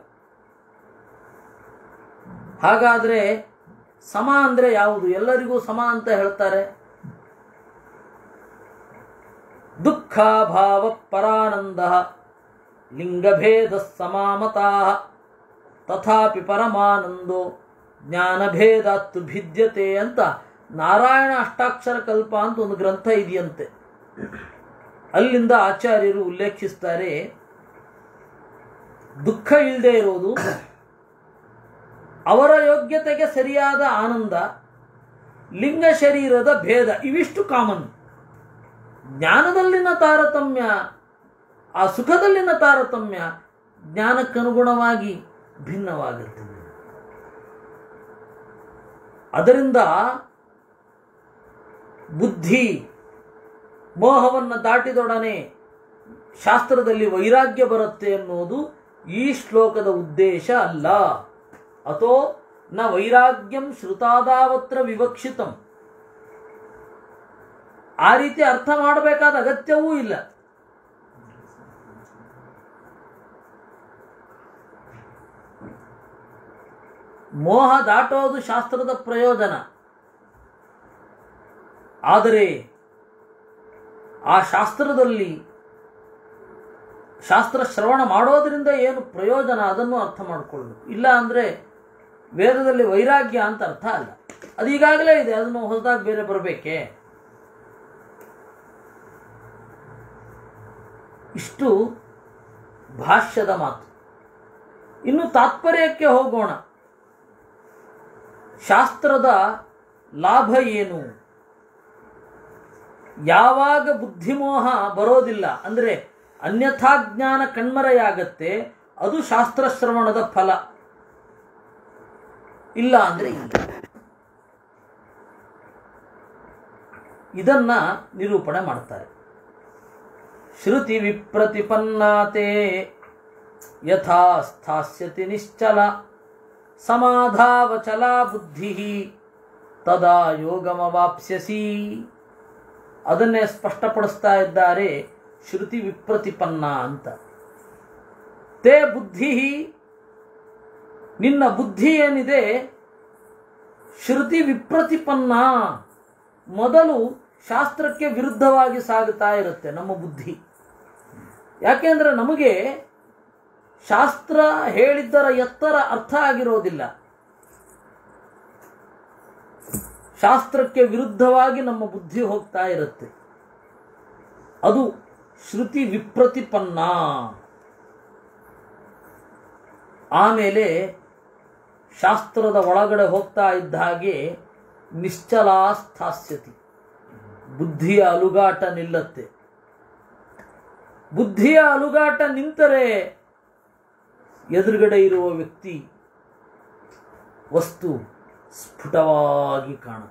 ಹಾಗಾದ್ರೆ ಸಮ ಅಂದ್ರೆ ಯಾವುದು ಎಲ್ಲರಿಗೂ ಸಮ ಅಂತ ಹೇಳ್ತಾರೆ ದುಃಖಾಭಾವ ಪರಾನಂದ ಲಿಂಗಭೇದ ಸಮಾಮತಾ ತಥಾಪಿ ಪರಮಾನಂದೋ ಜ್ಞಾನಭೇದಾತ್ತು ಭಿದ್ಯತೆ ಅಂತ ನಾರಾಯಣ ಅಷ್ಟಾಕ್ಷರ ಕಲ್ಪ ಅಂತ ಒಂದು ಗ್ರಂಥ ಇದೆಯಂತೆ ಅಲ್ಲಿಂದ ಆಚಾರ್ಯರು ಉಲ್ಲೇಖಿಸ್ತಾರೆ ದುಃಖ ಇಲ್ಲದೆ ಇರೋದು ಅವರ ಯೋಗ್ಯತೆಗೆ ಸರಿಯಾದ ಆನಂದ ಲಿಂಗ ಶರೀರದ ಭೇದ ಇವಿಷ್ಟು ಕಾಮನ್ ಜ್ಞಾನದಲ್ಲಿನ ತಾರತಮ್ಯ ಆ ಸುಖದಲ್ಲಿನ ತಾರತಮ್ಯ ಜ್ಞಾನಕ್ಕನುಗುಣವಾಗಿ ಭಿನ್ನವಾಗುತ್ತದೆ ಅದರಿಂದ ಬುದ್ಧಿ ಮೋಹವನ್ನು ದಾಟಿದೊಡನೆ ಶಾಸ್ತ್ರದಲ್ಲಿ ವೈರಾಗ್ಯ ಬರುತ್ತೆ ಅನ್ನೋದು ಈ ಶ್ಲೋಕದ ಉದ್ದೇಶ ಅಲ್ಲ ಅಥೋ ನ ವೈರಾಗ್ಯಂ ಶ್ರುತಾದಾವತ್ರ ವಿವಕ್ಷಿತಂ ಆ ರೀತಿ ಅರ್ಥ ಮಾಡಬೇಕಾದ ಅಗತ್ಯವೂ ಇಲ್ಲ ಮೋಹ ದಾಟೋದು ಶಾಸ್ತ್ರದ ಪ್ರಯೋಜನ ಆದರೆ ಆ ಶಾಸ್ತ್ರದಲ್ಲಿ ಶಾಸ್ತ್ರ ಶ್ರವಣ ಮಾಡೋದ್ರಿಂದ ಏನು ಪ್ರಯೋಜನ ಅದನ್ನು ಅರ್ಥ ಮಾಡಿಕೊಳ್ಬೇಕು ಇಲ್ಲ ಅಂದರೆ ವೇದದಲ್ಲಿ ವೈರಾಗ್ಯ ಅಂತ ಅರ್ಥ ಅಲ್ಲ ಅದು ಈಗಾಗಲೇ ಇದೆ ಅದನ್ನು ಹೊಸದಾಗಿ ಬೇರೆ ಬರಬೇಕೆ ಇಷ್ಟು ಭಾಷ್ಯದ ಮಾತು ಇನ್ನು ತಾತ್ಪರ್ಯಕ್ಕೆ ಹೋಗೋಣ ಶಾಸ್ತ್ರದ ಲಾಭ ಏನು ಯಾವಾಗ ಬುದ್ಧಿಮೋಹ ಬರೋದಿಲ್ಲ ಅಂದರೆ ಅನ್ಯಥಾ ಜ್ಞಾನ ಕಣ್ಮರೆಯಾಗತ್ತೆ ಅದು ಶಾಸ್ತ್ರ ಶ್ರವಣದ ಫಲ ಇಲ್ಲ ಅಂದ್ರೆ ಇಲ್ಲ ಇದನ್ನ ನಿರೂಪಣೆ ಮಾಡ್ತಾರೆ ಶ್ರುತಿ ವಿಪ್ರತಿಪನ್ನಾತೆ ಯಥಾ ಸ್ಥಾಸ್ಯತಿ ನಿಶ್ಚಲ ಸಮಾಧಾವಚಲ ಬುದ್ಧಿ ತದಾ ಯೋಗಮವಾಪ್ಸ್ಯಸಿ ಅದನ್ನೇ ಸ್ಪಷ್ಟಪಡಿಸ್ತಾ ಇದ್ದಾರೆ ಶ್ರುತಿ ವಿಪ್ರತಿಪನ್ನ ಅಂತ ತೇ ಬುದ್ಧಿ ನಿನ್ನ ಬುದ್ಧಿ ಏನಿದೆ ಶ್ರುತಿ ವಿಪ್ರತಿಪನ್ನ ಮೊದಲು ಶಾಸ್ತ್ರಕ್ಕೆ ವಿರುದ್ಧವಾಗಿ ಸಾಗುತ್ತಾ ಇರುತ್ತೆ ನಮ್ಮ ಬುದ್ಧಿ ಯಾಕೆಂದ್ರೆ ನಮಗೆ ಶಾಸ್ತ್ರ ಹೇಳಿದ್ದರ ಎತ್ತರ ಅರ್ಥ ಆಗಿರೋದಿಲ್ಲ ಶಾಸ್ತ್ರಕ್ಕೆ ವಿರುದ್ಧವಾಗಿ ನಮ್ಮ ಬುದ್ಧಿ ಹೋಗ್ತಾ ಇರುತ್ತೆ ಅದು ಶ್ರುತಿ ವಿಪ್ರತಿಪನ್ನ ಆಮೇಲೆ ಶಾಸ್ತ್ರದ ಒಳಗಡೆ ಹೋಗ್ತಾ ಇದ್ದ ಹಾಗೆ ನಿಶ್ಚಲಾ ಸ್ಥಾಸ್ಯತಿ ಬುದ್ಧಿಯ ಅಲುಗಾಟ ನಿಲ್ಲತ್ತೆ ಬುದ್ಧಿಯ ಅಲುಗಾಟ ನಿಂತರೆ ಎದುರುಗಡೆ ಇರುವ ವ್ಯಕ್ತಿ ವಸ್ತು ಸ್ಫುಟವಾಗಿ ಕಾಣುತ್ತೆ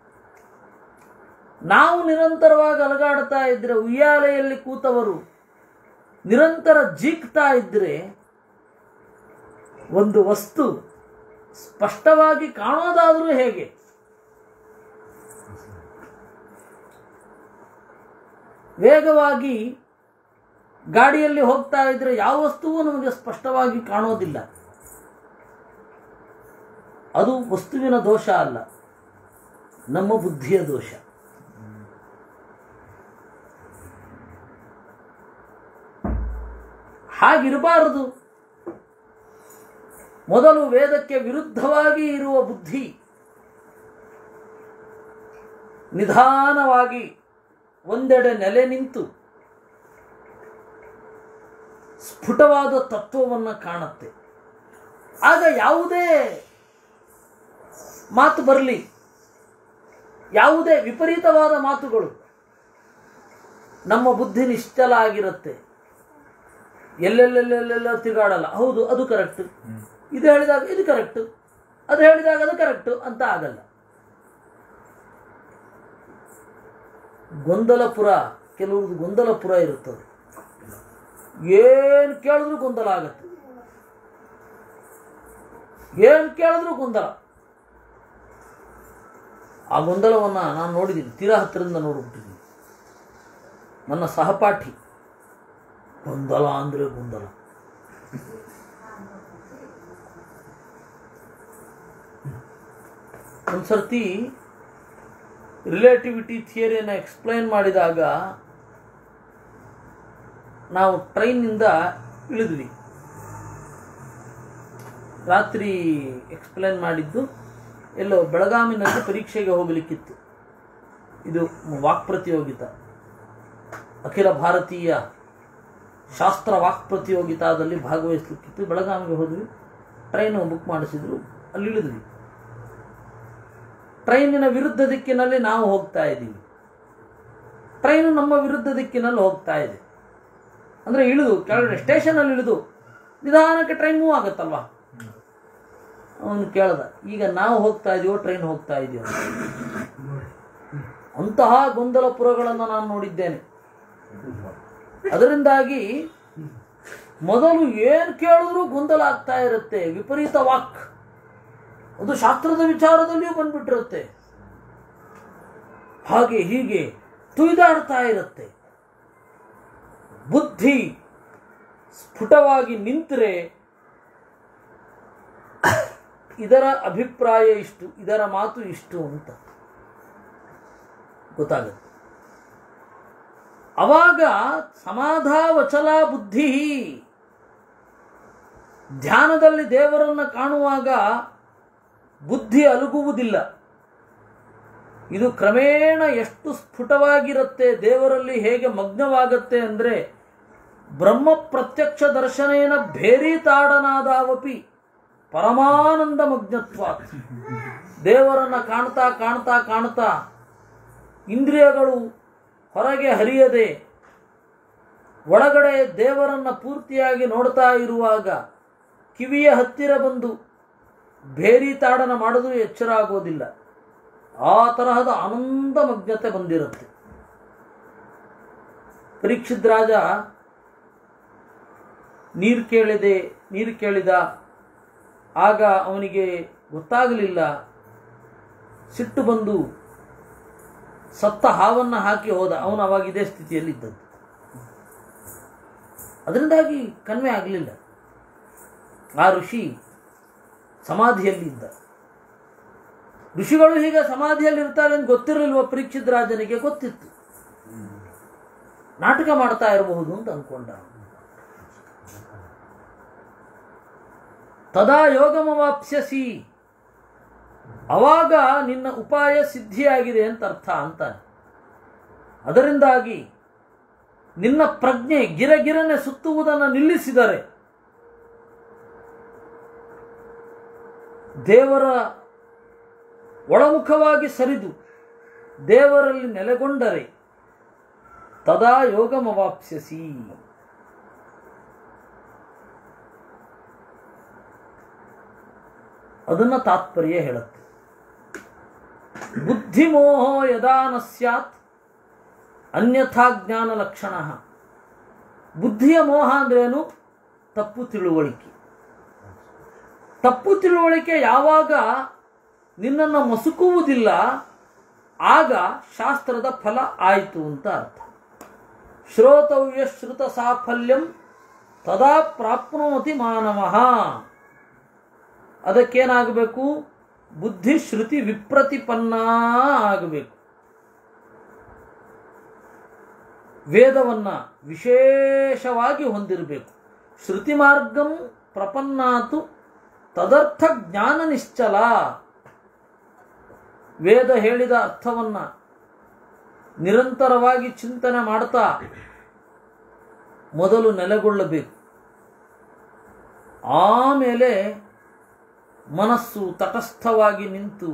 ನಾವು ನಿರಂತರವಾಗಿ ಅಲಗಾಡ್ತಾ ಇದ್ರೆ ಉಯ್ಯಾಲೆಯಲ್ಲಿ ಕೂತವರು ನಿರಂತರ ಜೀಕ್ತಾ ಇದ್ರೆ ಒಂದು ವಸ್ತು ಸ್ಪಷ್ಟವಾಗಿ ಕಾಣೋದಾದರೂ ಹೇಗೆ ವೇಗವಾಗಿ ಗಾಡಿಯಲ್ಲಿ ಹೋಗ್ತಾ ಇದ್ರೆ ಯಾವ ವಸ್ತುವು ನಮಗೆ ಸ್ಪಷ್ಟವಾಗಿ ಕಾಣೋದಿಲ್ಲ ಅದು ವಸ್ತುವಿನ ದೋಷ ಅಲ್ಲ ನಮ್ಮ ಬುದ್ಧಿಯ ದೋಷ ಹಾಗಿರಬಾರದು ಮೊದಲು ವೇದಕ್ಕೆ ವಿರುದ್ಧವಾಗಿ ಇರುವ ಬುದ್ಧಿ ನಿಧಾನವಾಗಿ ಒಂದೆಡೆ ನೆಲೆ ನಿಂತು ಸ್ಫುಟವಾದ ತತ್ವವನ್ನು ಕಾಣುತ್ತೆ ಆಗ ಯಾವುದೇ ಮಾತು ಬರಲಿ ಯಾವುದೇ ವಿಪರೀತವಾದ ಮಾತುಗಳು ನಮ್ಮ ಬುದ್ಧಿ ನಿಶ್ಚಲ ಆಗಿರುತ್ತೆ ಎಲ್ಲೆಲ್ಲೆಲ್ಲೆಲ್ಲ ತಿರುಗಾಡಲ್ಲ ಹೌದು ಅದು ಕರೆಕ್ಟ್ ಇದು ಹೇಳಿದಾಗ ಇದು ಕರೆಕ್ಟ್ ಅದು ಹೇಳಿದಾಗ ಅದು ಕರೆಕ್ಟ್ ಅಂತ ಆಗಲ್ಲ ಗೊಂದಲಪುರ ಕೆಲವ್ರದ್ದು ಗೊಂದಲಪುರ ಇರುತ್ತದೆ ಏನು ಕೇಳಿದ್ರು ಗೊಂದಲ ಆಗತ್ತೆ ಏನು ಕೇಳಿದ್ರು ಗೊಂದಲ ಆ ಗೊಂದಲವನ್ನು ನಾನು ನೋಡಿದ್ದೀನಿ ತೀರಾ ಹತ್ತಿರದಿಂದ ನೋಡ್ಬಿಟ್ಟಿದ್ದೀನಿ ನನ್ನ ಸಹಪಾಠಿ ಗೊಂದಲ ಅಂದರೆ ಗೊಂದಲ ಒಂದು ಸರ್ತಿ ರಿಲೇಟಿವಿಟಿ ಥಿಯರಿಯನ್ನು ಎಕ್ಸ್ಪ್ಲೈನ್ ಮಾಡಿದಾಗ ನಾವು ಟ್ರೈನ್ನಿಂದ ಇಳಿದ್ವಿ ರಾತ್ರಿ ಎಕ್ಸ್ಪ್ಲೈನ್ ಮಾಡಿದ್ದು ಎಲ್ಲೋ ಬೆಳಗಾವಿನಲ್ಲಿ ಪರೀಕ್ಷೆಗೆ ಹೋಗಲಿಕ್ಕಿತ್ತು ಇದು ವಾಕ್ ಪ್ರತಿಯೋಗಿತಾ ಅಖಿಲ ಭಾರತೀಯ ಶಾಸ್ತ್ರ ವಾಕ್ ಪ್ರತಿಯೋಗಿತಾದಲ್ಲಿ ಭಾಗವಹಿಸ್ಲಿಕ್ಕಿತ್ತು ಬೆಳಗಾವಿಗೆ ಹೋದ್ವಿ ಟ್ರೈನು ಬುಕ್ ಮಾಡಿಸಿದ್ರು ಅಲ್ಲಿ ಇಳಿದ್ವಿ ಟ್ರೈನಿನ ವಿರುದ್ಧ ದಿಕ್ಕಿನಲ್ಲಿ ನಾವು ಹೋಗ್ತಾ ಇದ್ದೀವಿ ಟ್ರೈನು ನಮ್ಮ ವಿರುದ್ಧ ದಿಕ್ಕಿನಲ್ಲಿ ಹೋಗ್ತಾ ಇದೆ ಅಂದರೆ ಇಳಿದು ಕೆಳಗಡೆ ಸ್ಟೇಷನಲ್ಲಿ ಇಳಿದು ನಿಧಾನಕ್ಕೆ ಟ್ರೈನ್ ಮೂವ್ ಆಗುತ್ತಲ್ವಾ ಅವನು ಕೇಳ್ದ ಈಗ ನಾವು ಹೋಗ್ತಾ ಇದೀವೋ ಟ್ರೈನ್ ಹೋಗ್ತಾ ಇದೆಯೋ ಅಂತಹ ಗೊಂದಲ ಪುರಗಳನ್ನು ನಾನು ನೋಡಿದ್ದೇನೆ ಅದರಿಂದಾಗಿ ಮೊದಲು ಏನು ಕೇಳಿದ್ರೂ ಗೊಂದಲ ಆಗ್ತಾ ಇರುತ್ತೆ ವಿಪರೀತ ವಾಕ್ ಅದು ಶಾಸ್ತ್ರದ ವಿಚಾರದಲ್ಲಿಯೂ ಬಂದ್ಬಿಟ್ಟಿರುತ್ತೆ ಹಾಗೆ ಹೀಗೆ ತುಯ್ದಾಡ್ತಾ ಇರುತ್ತೆ ಬುದ್ಧಿ ಸ್ಫುಟವಾಗಿ ನಿಂತರೆ ಇದರ ಅಭಿಪ್ರಾಯ ಇಷ್ಟು ಇದರ ಮಾತು ಇಷ್ಟು ಅಂತ ಗೊತ್ತಾಗುತ್ತೆ ಅವಾಗ ಸಮಾಧಾವಚಲ ಬುದ್ಧಿ ಧ್ಯಾನದಲ್ಲಿ ದೇವರನ್ನು ಕಾಣುವಾಗ ಬುದ್ಧಿ ಅಲುಗುವುದಿಲ್ಲ ಇದು ಕ್ರಮೇಣ ಎಷ್ಟು ಸ್ಫುಟವಾಗಿರುತ್ತೆ ದೇವರಲ್ಲಿ ಹೇಗೆ ಮಗ್ನವಾಗತ್ತೆ ಅಂದರೆ ಬ್ರಹ್ಮ ಪ್ರತ್ಯಕ್ಷ ದರ್ಶನೇನ ಭೇರಿ ತಾಡನಾದಾವಪಿ ಪರಮಾನಂದ ಮಗ್ನತ್ವ ದೇವರನ್ನ ಕಾಣ್ತಾ ಕಾಣ್ತಾ ಕಾಣ್ತಾ ಇಂದ್ರಿಯಗಳು ಹೊರಗೆ ಹರಿಯದೆ ಒಳಗಡೆ ದೇವರನ್ನ ಪೂರ್ತಿಯಾಗಿ ನೋಡ್ತಾ ಇರುವಾಗ ಕಿವಿಯ ಹತ್ತಿರ ಬಂದು ಭೇರಿ ತಾಡನ ಮಾಡಿದ್ರೂ ಎಚ್ಚರ ಆಗೋದಿಲ್ಲ ಆ ತರಹದ ಆನಂದ ಮಗ್ನತೆ ಬಂದಿರುತ್ತೆ ಪರೀಕ್ಷಿತ್ ರಾಜ ನೀರು ಕೇಳಿದೆ ನೀರು ಕೇಳಿದ ಆಗ ಅವನಿಗೆ ಗೊತ್ತಾಗಲಿಲ್ಲ ಸಿಟ್ಟು ಬಂದು ಸತ್ತ ಹಾವನ್ನು ಹಾಕಿ ಹೋದ ಅವನು ಅವಾಗ ಇದೇ ಸ್ಥಿತಿಯಲ್ಲಿದ್ದದ್ದು ಅದರಿಂದಾಗಿ ಕನ್ವೆ ಆಗಲಿಲ್ಲ ಆ ಋಷಿ ಸಮಾಧಿಯಲ್ಲಿ ಇದ್ದ ಋಷಿಗಳು ಹೀಗೆ ಸಮಾಧಿಯಲ್ಲಿ ಇರ್ತಾರೆ ಅಂತ ಗೊತ್ತಿರಲಿಲ್ವ ಪರೀಕ್ಷಿತ್ ರಾಜನಿಗೆ ಗೊತ್ತಿತ್ತು ನಾಟಕ ಮಾಡ್ತಾ ಇರಬಹುದು ಅಂತ ಅನ್ಕೊಂಡ ತದಾ ಯೋಗಮವಾಪ್ಸ್ಯಸಿ ಅವಾಗ ನಿನ್ನ ಉಪಾಯ ಸಿದ್ಧಿಯಾಗಿದೆ ಅಂತ ಅರ್ಥ ಅಂತಾನೆ ಅದರಿಂದಾಗಿ ನಿನ್ನ ಪ್ರಜ್ಞೆ ಗಿರಗಿರನೆ ಸುತ್ತುವುದನ್ನು ನಿಲ್ಲಿಸಿದರೆ ದೇವರ ಒಳಮುಖವಾಗಿ ಸರಿದು ದೇವರಲ್ಲಿ ನೆಲೆಗೊಂಡರೆ ತದಾ ಯೋಗಮವಾಪ್ಸ್ಯಸಿ ಅದನ್ನ ತಾತ್ಪರ್ಯ ಹೇಳುತ್ತೆ ಬುದ್ಧಿಮೋಹೋ ಯದಾ ನ ಸ್ಯಾತ್ ಅನ್ಯಥಾ ಜ್ಞಾನ ಲಕ್ಷಣ ಬುದ್ಧಿಯ ಮೋಹ ಅಂದ್ರೇನು ತಪ್ಪು ತಿಳುವಳಿಕೆ ತಪ್ಪು ತಿಳುವಳಿಕೆ ಯಾವಾಗ ನಿನ್ನನ್ನು ಮಸುಕುವುದಿಲ್ಲ ಆಗ ಶಾಸ್ತ್ರದ ಫಲ ಆಯಿತು ಅಂತ ಅರ್ಥ ಶ್ರೋತವ್ಯ ಶ್ರುತ ಸಾಫಲ್ಯಂ ತದಾ ಪ್ರಾಪ್ನೋತಿ ಮಾನವಃ ಅದಕ್ಕೇನಾಗಬೇಕು ಬುದ್ಧಿ ಶ್ರುತಿ ವಿಪ್ರತಿಪನ್ನ ಆಗಬೇಕು ವೇದವನ್ನ ವಿಶೇಷವಾಗಿ ಹೊಂದಿರಬೇಕು ಶ್ರುತಿ ಮಾರ್ಗಂ ಪ್ರಪನ್ನಾತು ತದರ್ಥ ಜ್ಞಾನ ನಿಶ್ಚಲ ವೇದ ಹೇಳಿದ ಅರ್ಥವನ್ನ ನಿರಂತರವಾಗಿ ಚಿಂತನೆ ಮಾಡ್ತಾ ಮೊದಲು ನೆಲೆಗೊಳ್ಳಬೇಕು ಆಮೇಲೆ ಮನಸ್ಸು ತಟಸ್ಥವಾಗಿ ನಿಂತು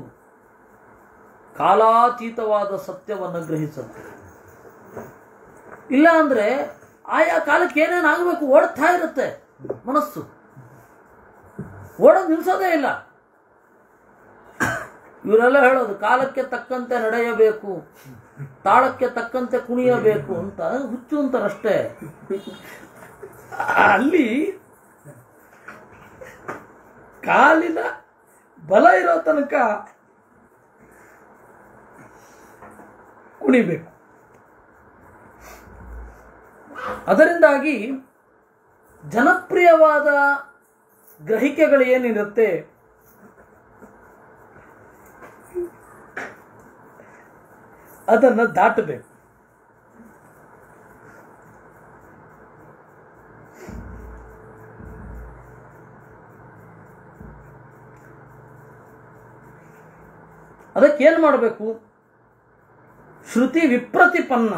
ಕಾಲಾತೀತವಾದ ಸತ್ಯವನ್ನು ಗ್ರಹಿಸುತ್ತೆ ಇಲ್ಲ ಅಂದ್ರೆ ಆಯಾ ಕಾಲಕ್ಕೆ ಏನೇನು ಆಗಬೇಕು ಓಡ್ತಾ ಇರುತ್ತೆ ಮನಸ್ಸು ಓಡೋದು ನಿಲ್ಸೋದೇ ಇಲ್ಲ ಇವರೆಲ್ಲ ಹೇಳೋದು ಕಾಲಕ್ಕೆ ತಕ್ಕಂತೆ ನಡೆಯಬೇಕು ತಾಳಕ್ಕೆ ತಕ್ಕಂತೆ ಕುಣಿಯಬೇಕು ಅಂತ ಹುಚ್ಚು ಅಂತಾರಷ್ಟೇ ಅಲ್ಲಿ ಕಾಲಿನ ಬಲ ಇರೋ ತನಕ ಕುಣಿಬೇಕು ಅದರಿಂದಾಗಿ ಜನಪ್ರಿಯವಾದ ಗ್ರಹಿಕೆಗಳು ಏನಿರುತ್ತೆ ಅದನ್ನು ದಾಟಬೇಕು ಅದಕ್ಕೆ ಏನು ಮಾಡಬೇಕು ಶ್ರುತಿ ವಿಪ್ರತಿಪನ್ನ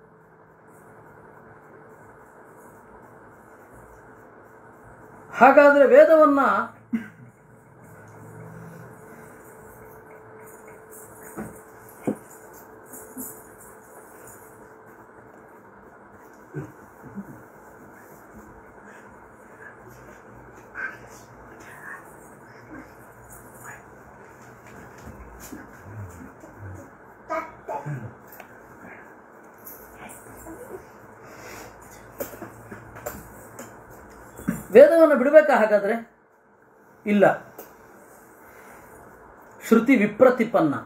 ಹಾಗಾದ್ರೆ ವೇದವನ್ನ ವೇದವನ್ನು ಬಿಡಬೇಕಾ ಹಾಗಾದ್ರೆ ಇಲ್ಲ ಶ್ರುತಿ ವಿಪ್ರತಿಪನ್ನ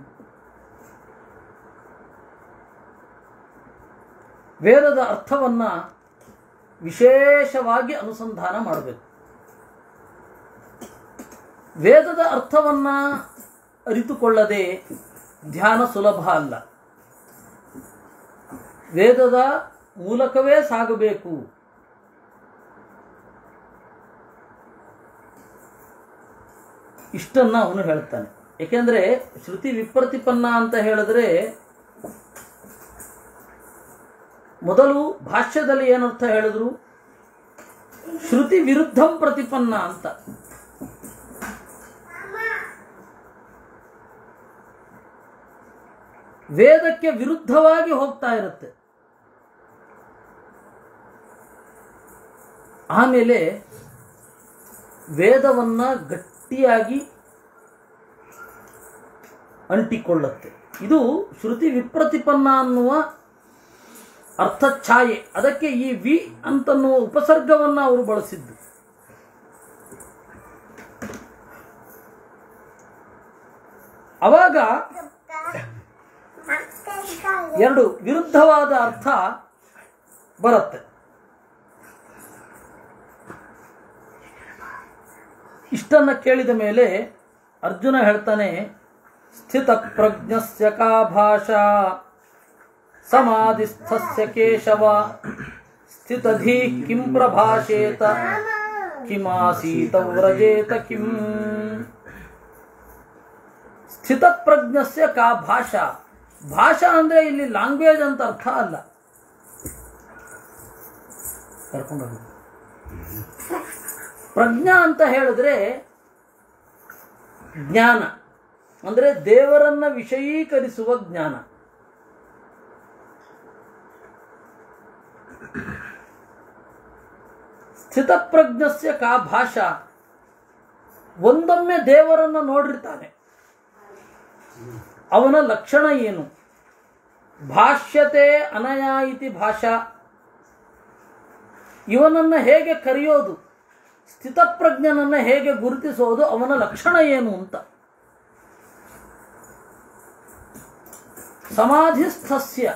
ವೇದದ ಅರ್ಥವನ್ನ ವಿಶೇಷವಾಗಿ ಅನುಸಂಧಾನ ಮಾಡಬೇಕು ವೇದದ ಅರ್ಥವನ್ನ ಅರಿತುಕೊಳ್ಳದೆ ಧ್ಯಾನ ಸುಲಭ ಅಲ್ಲ ವೇದದ ಮೂಲಕವೇ ಸಾಗಬೇಕು ಇಷ್ಟನ್ನ ಅವನು ಹೇಳ್ತಾನೆ ಏಕೆಂದ್ರೆ ಶ್ರುತಿ ವಿಪ್ರತಿಪನ್ನ ಅಂತ ಹೇಳಿದ್ರೆ ಮೊದಲು ಭಾಷ್ಯದಲ್ಲಿ ಏನರ್ಥ ಹೇಳಿದ್ರು ಶ್ರುತಿ ವಿರುದ್ಧಂ ಪ್ರತಿಪನ್ನ ಅಂತ ವೇದಕ್ಕೆ ವಿರುದ್ಧವಾಗಿ ಹೋಗ್ತಾ ಇರುತ್ತೆ ಆಮೇಲೆ ವೇದವನ್ನ ಗಟ್ಟಿಯಾಗಿ ಅಂಟಿಕೊಳ್ಳುತ್ತೆ ಇದು ಶ್ರುತಿ ವಿಪ್ರತಿಪನ್ನ ಅನ್ನುವ ಅರ್ಥಛಾಯೆ ಅದಕ್ಕೆ ಈ ವಿ ಅಂತನ್ನುವ ಉಪಸರ್ಗವನ್ನ ಅವರು ಬಳಸಿದ್ದು ಅವಾಗ ಎರಡು ವಿರುದ್ಧವಾದ ಅರ್ಥ ಬರುತ್ತೆ ಇಷ್ಟನ್ನ ಕೇಳಿದ ಮೇಲೆ ಅರ್ಜುನ ಹೇಳ್ತಾನೆ ಸ್ಥಿತ ಪ್ರಜ್ಞಸ್ಯ ಕಾ ಭಾಷಾ ಸಮಾಧಿಸ್ಥಸ್ಯ ಕೇಶವ ಸ್ಥಿತಧೀ ಕಿಂ ಪ್ರಭಾಷೇತ ಕಿಮಾಸೀತ ವ್ರಜೇತ ಕಿಂ ಸ್ಥಿತಪ್ರಜ್ಞಸ್ಯ ಕಾ ಭಾಷಾ ಭಾಷಾ ಅಂದ್ರೆ ಇಲ್ಲಿ ಲ್ಯಾಂಗ್ವೇಜ್ ಅಂತ ಅರ್ಥ ಅಲ್ಲ ಕರ್ಕೊಂಡೋಗಿ ಪ್ರಜ್ಞಾ ಅಂತ ಹೇಳಿದ್ರೆ ಜ್ಞಾನ ಅಂದ್ರೆ ದೇವರನ್ನ ವಿಷಯೀಕರಿಸುವ ಜ್ಞಾನ ಸ್ಥಿತಪ್ರಜ್ಞಸ್ಯ ಕಾ ಭಾಷಾ ಒಂದೊಮ್ಮೆ ದೇವರನ್ನ ನೋಡಿರ್ತಾನೆ ಅವನ ಲಕ್ಷಣ ಏನು ಭಾಷ್ಯತೆ ಅನಯ ಇತಿ ಭಾಷಾ ಇವನನ್ನ ಹೇಗೆ ಕರೆಯೋದು ಸ್ಥಿತಪ್ರಜ್ಞನನ್ನ ಹೇಗೆ ಗುರುತಿಸೋದು ಅವನ ಲಕ್ಷಣ ಏನು ಅಂತ ಸಮಾಧಿಸ್ಥಸ್ಯ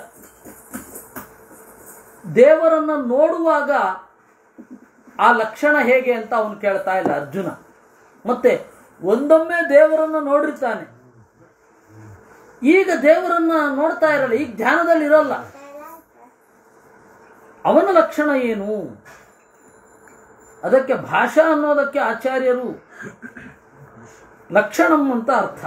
ದೇವರನ್ನ ನೋಡುವಾಗ ಆ ಲಕ್ಷಣ ಹೇಗೆ ಅಂತ ಅವನು ಕೇಳ್ತಾ ಇಲ್ಲ ಅರ್ಜುನ ಮತ್ತೆ ಒಂದೊಮ್ಮೆ ದೇವರನ್ನ ನೋಡಿರ್ತಾನೆ ಈಗ ದೇವರನ್ನ ನೋಡ್ತಾ ಇರಲ್ಲ ಈಗ ಧ್ಯಾನದಲ್ಲಿ ಇರಲ್ಲ ಅವನ ಲಕ್ಷಣ ಏನು ಅದಕ್ಕೆ ಭಾಷಾ ಅನ್ನೋದಕ್ಕೆ ಆಚಾರ್ಯರು ಲಕ್ಷಣಂ ಅಂತ ಅರ್ಥ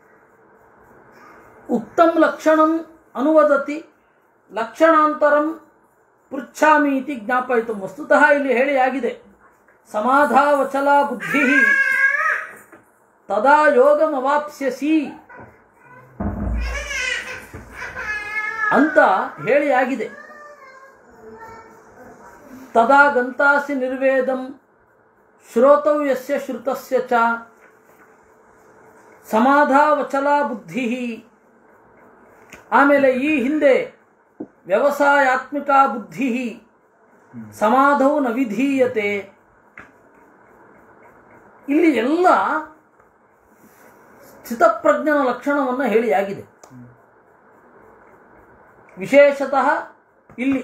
ಉಕ್ತಂ ಲಕ್ಷಣಂ ಅನುವದತಿ ಲಕ್ಷಣಾಂತರಂ ಪೃಚ್ಛಾಮಿ ಇತಿ ಜ್ಞಾಪಯಿತು ವಸ್ತುತಃ ಇಲ್ಲಿ ಹೇಳಿ ಆಗಿದೆ ಸಮಾಧಾವಚಲ ಬುದ್ಧಿ ತದಾ ಯೋಗಮವಾಪ್ಸ್ಯಸಿ ಅಂತ ಹೇಳಿ ಆಗಿದೆ ತದಾ ಗಂತಾಸಿ ನಿರ್ವೇದಂ ಶ್ರೋತೌ ಯಸ್ಯ ಶ್ರುತಸ್ಯ ಚ ಸಮಾಧಾವಚಲ ಬುದ್ಧಿ ಆಮೇಲೆ ಈ ಹಿಂದೆ ವ್ಯವಸಾಯಾತ್ಮಿಕ ಬುದ್ಧಿ ಸಮಾಧೌ ನ ವಿಧೀಯತೆ ಇಲ್ಲಿ ಎಲ್ಲ ಸ್ಥಿತಪ್ರಜ್ಞನ ಲಕ್ಷಣವನ್ನು ಹೇಳಿ ಆಗಿದೆ ವಿಶೇಷತಃ ಇಲ್ಲಿ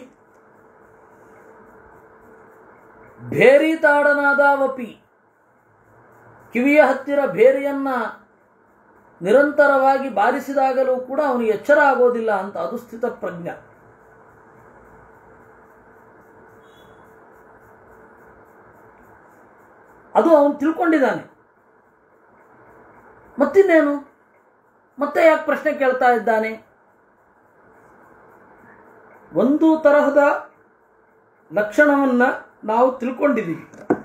ಭೇರಿತಾಡನಾದವಪಿ ಕಿವಿಯ ಹತ್ತಿರ ಭೇರಿಯನ್ನ ನಿರಂತರವಾಗಿ ಬಾರಿಸಿದಾಗಲೂ ಕೂಡ ಅವನಿಗೆ ಎಚ್ಚರ ಆಗೋದಿಲ್ಲ ಅಂತ ಅದು ಸ್ಥಿತಪ್ರಜ್ಞ ಅದು ಅವನು ತಿಳ್ಕೊಂಡಿದ್ದಾನೆ ಮತ್ತಿನ್ನೇನು ಮತ್ತೆ ಯಾಕೆ ಪ್ರಶ್ನೆ ಕೇಳ್ತಾ ಇದ್ದಾನೆ ಒಂದು ತರಹದ ಲಕ್ಷಣವನ್ನ ನಾವು ತಿಳ್ಕೊಂಡಿದ್ದೀವಿ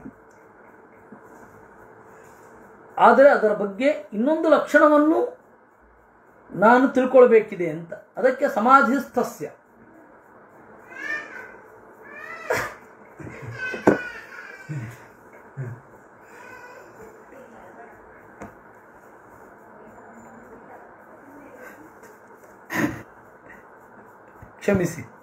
ಆದರೆ ಅದರ ಬಗ್ಗೆ ಇನ್ನೊಂದು ಲಕ್ಷಣವನ್ನು ನಾನು ತಿಳ್ಕೊಳ್ಬೇಕಿದೆ ಅಂತ ಅದಕ್ಕೆ ಸಮಾಧಿಸ್ಥಸ್ಯ ಕ್ಷಮಿಸಿ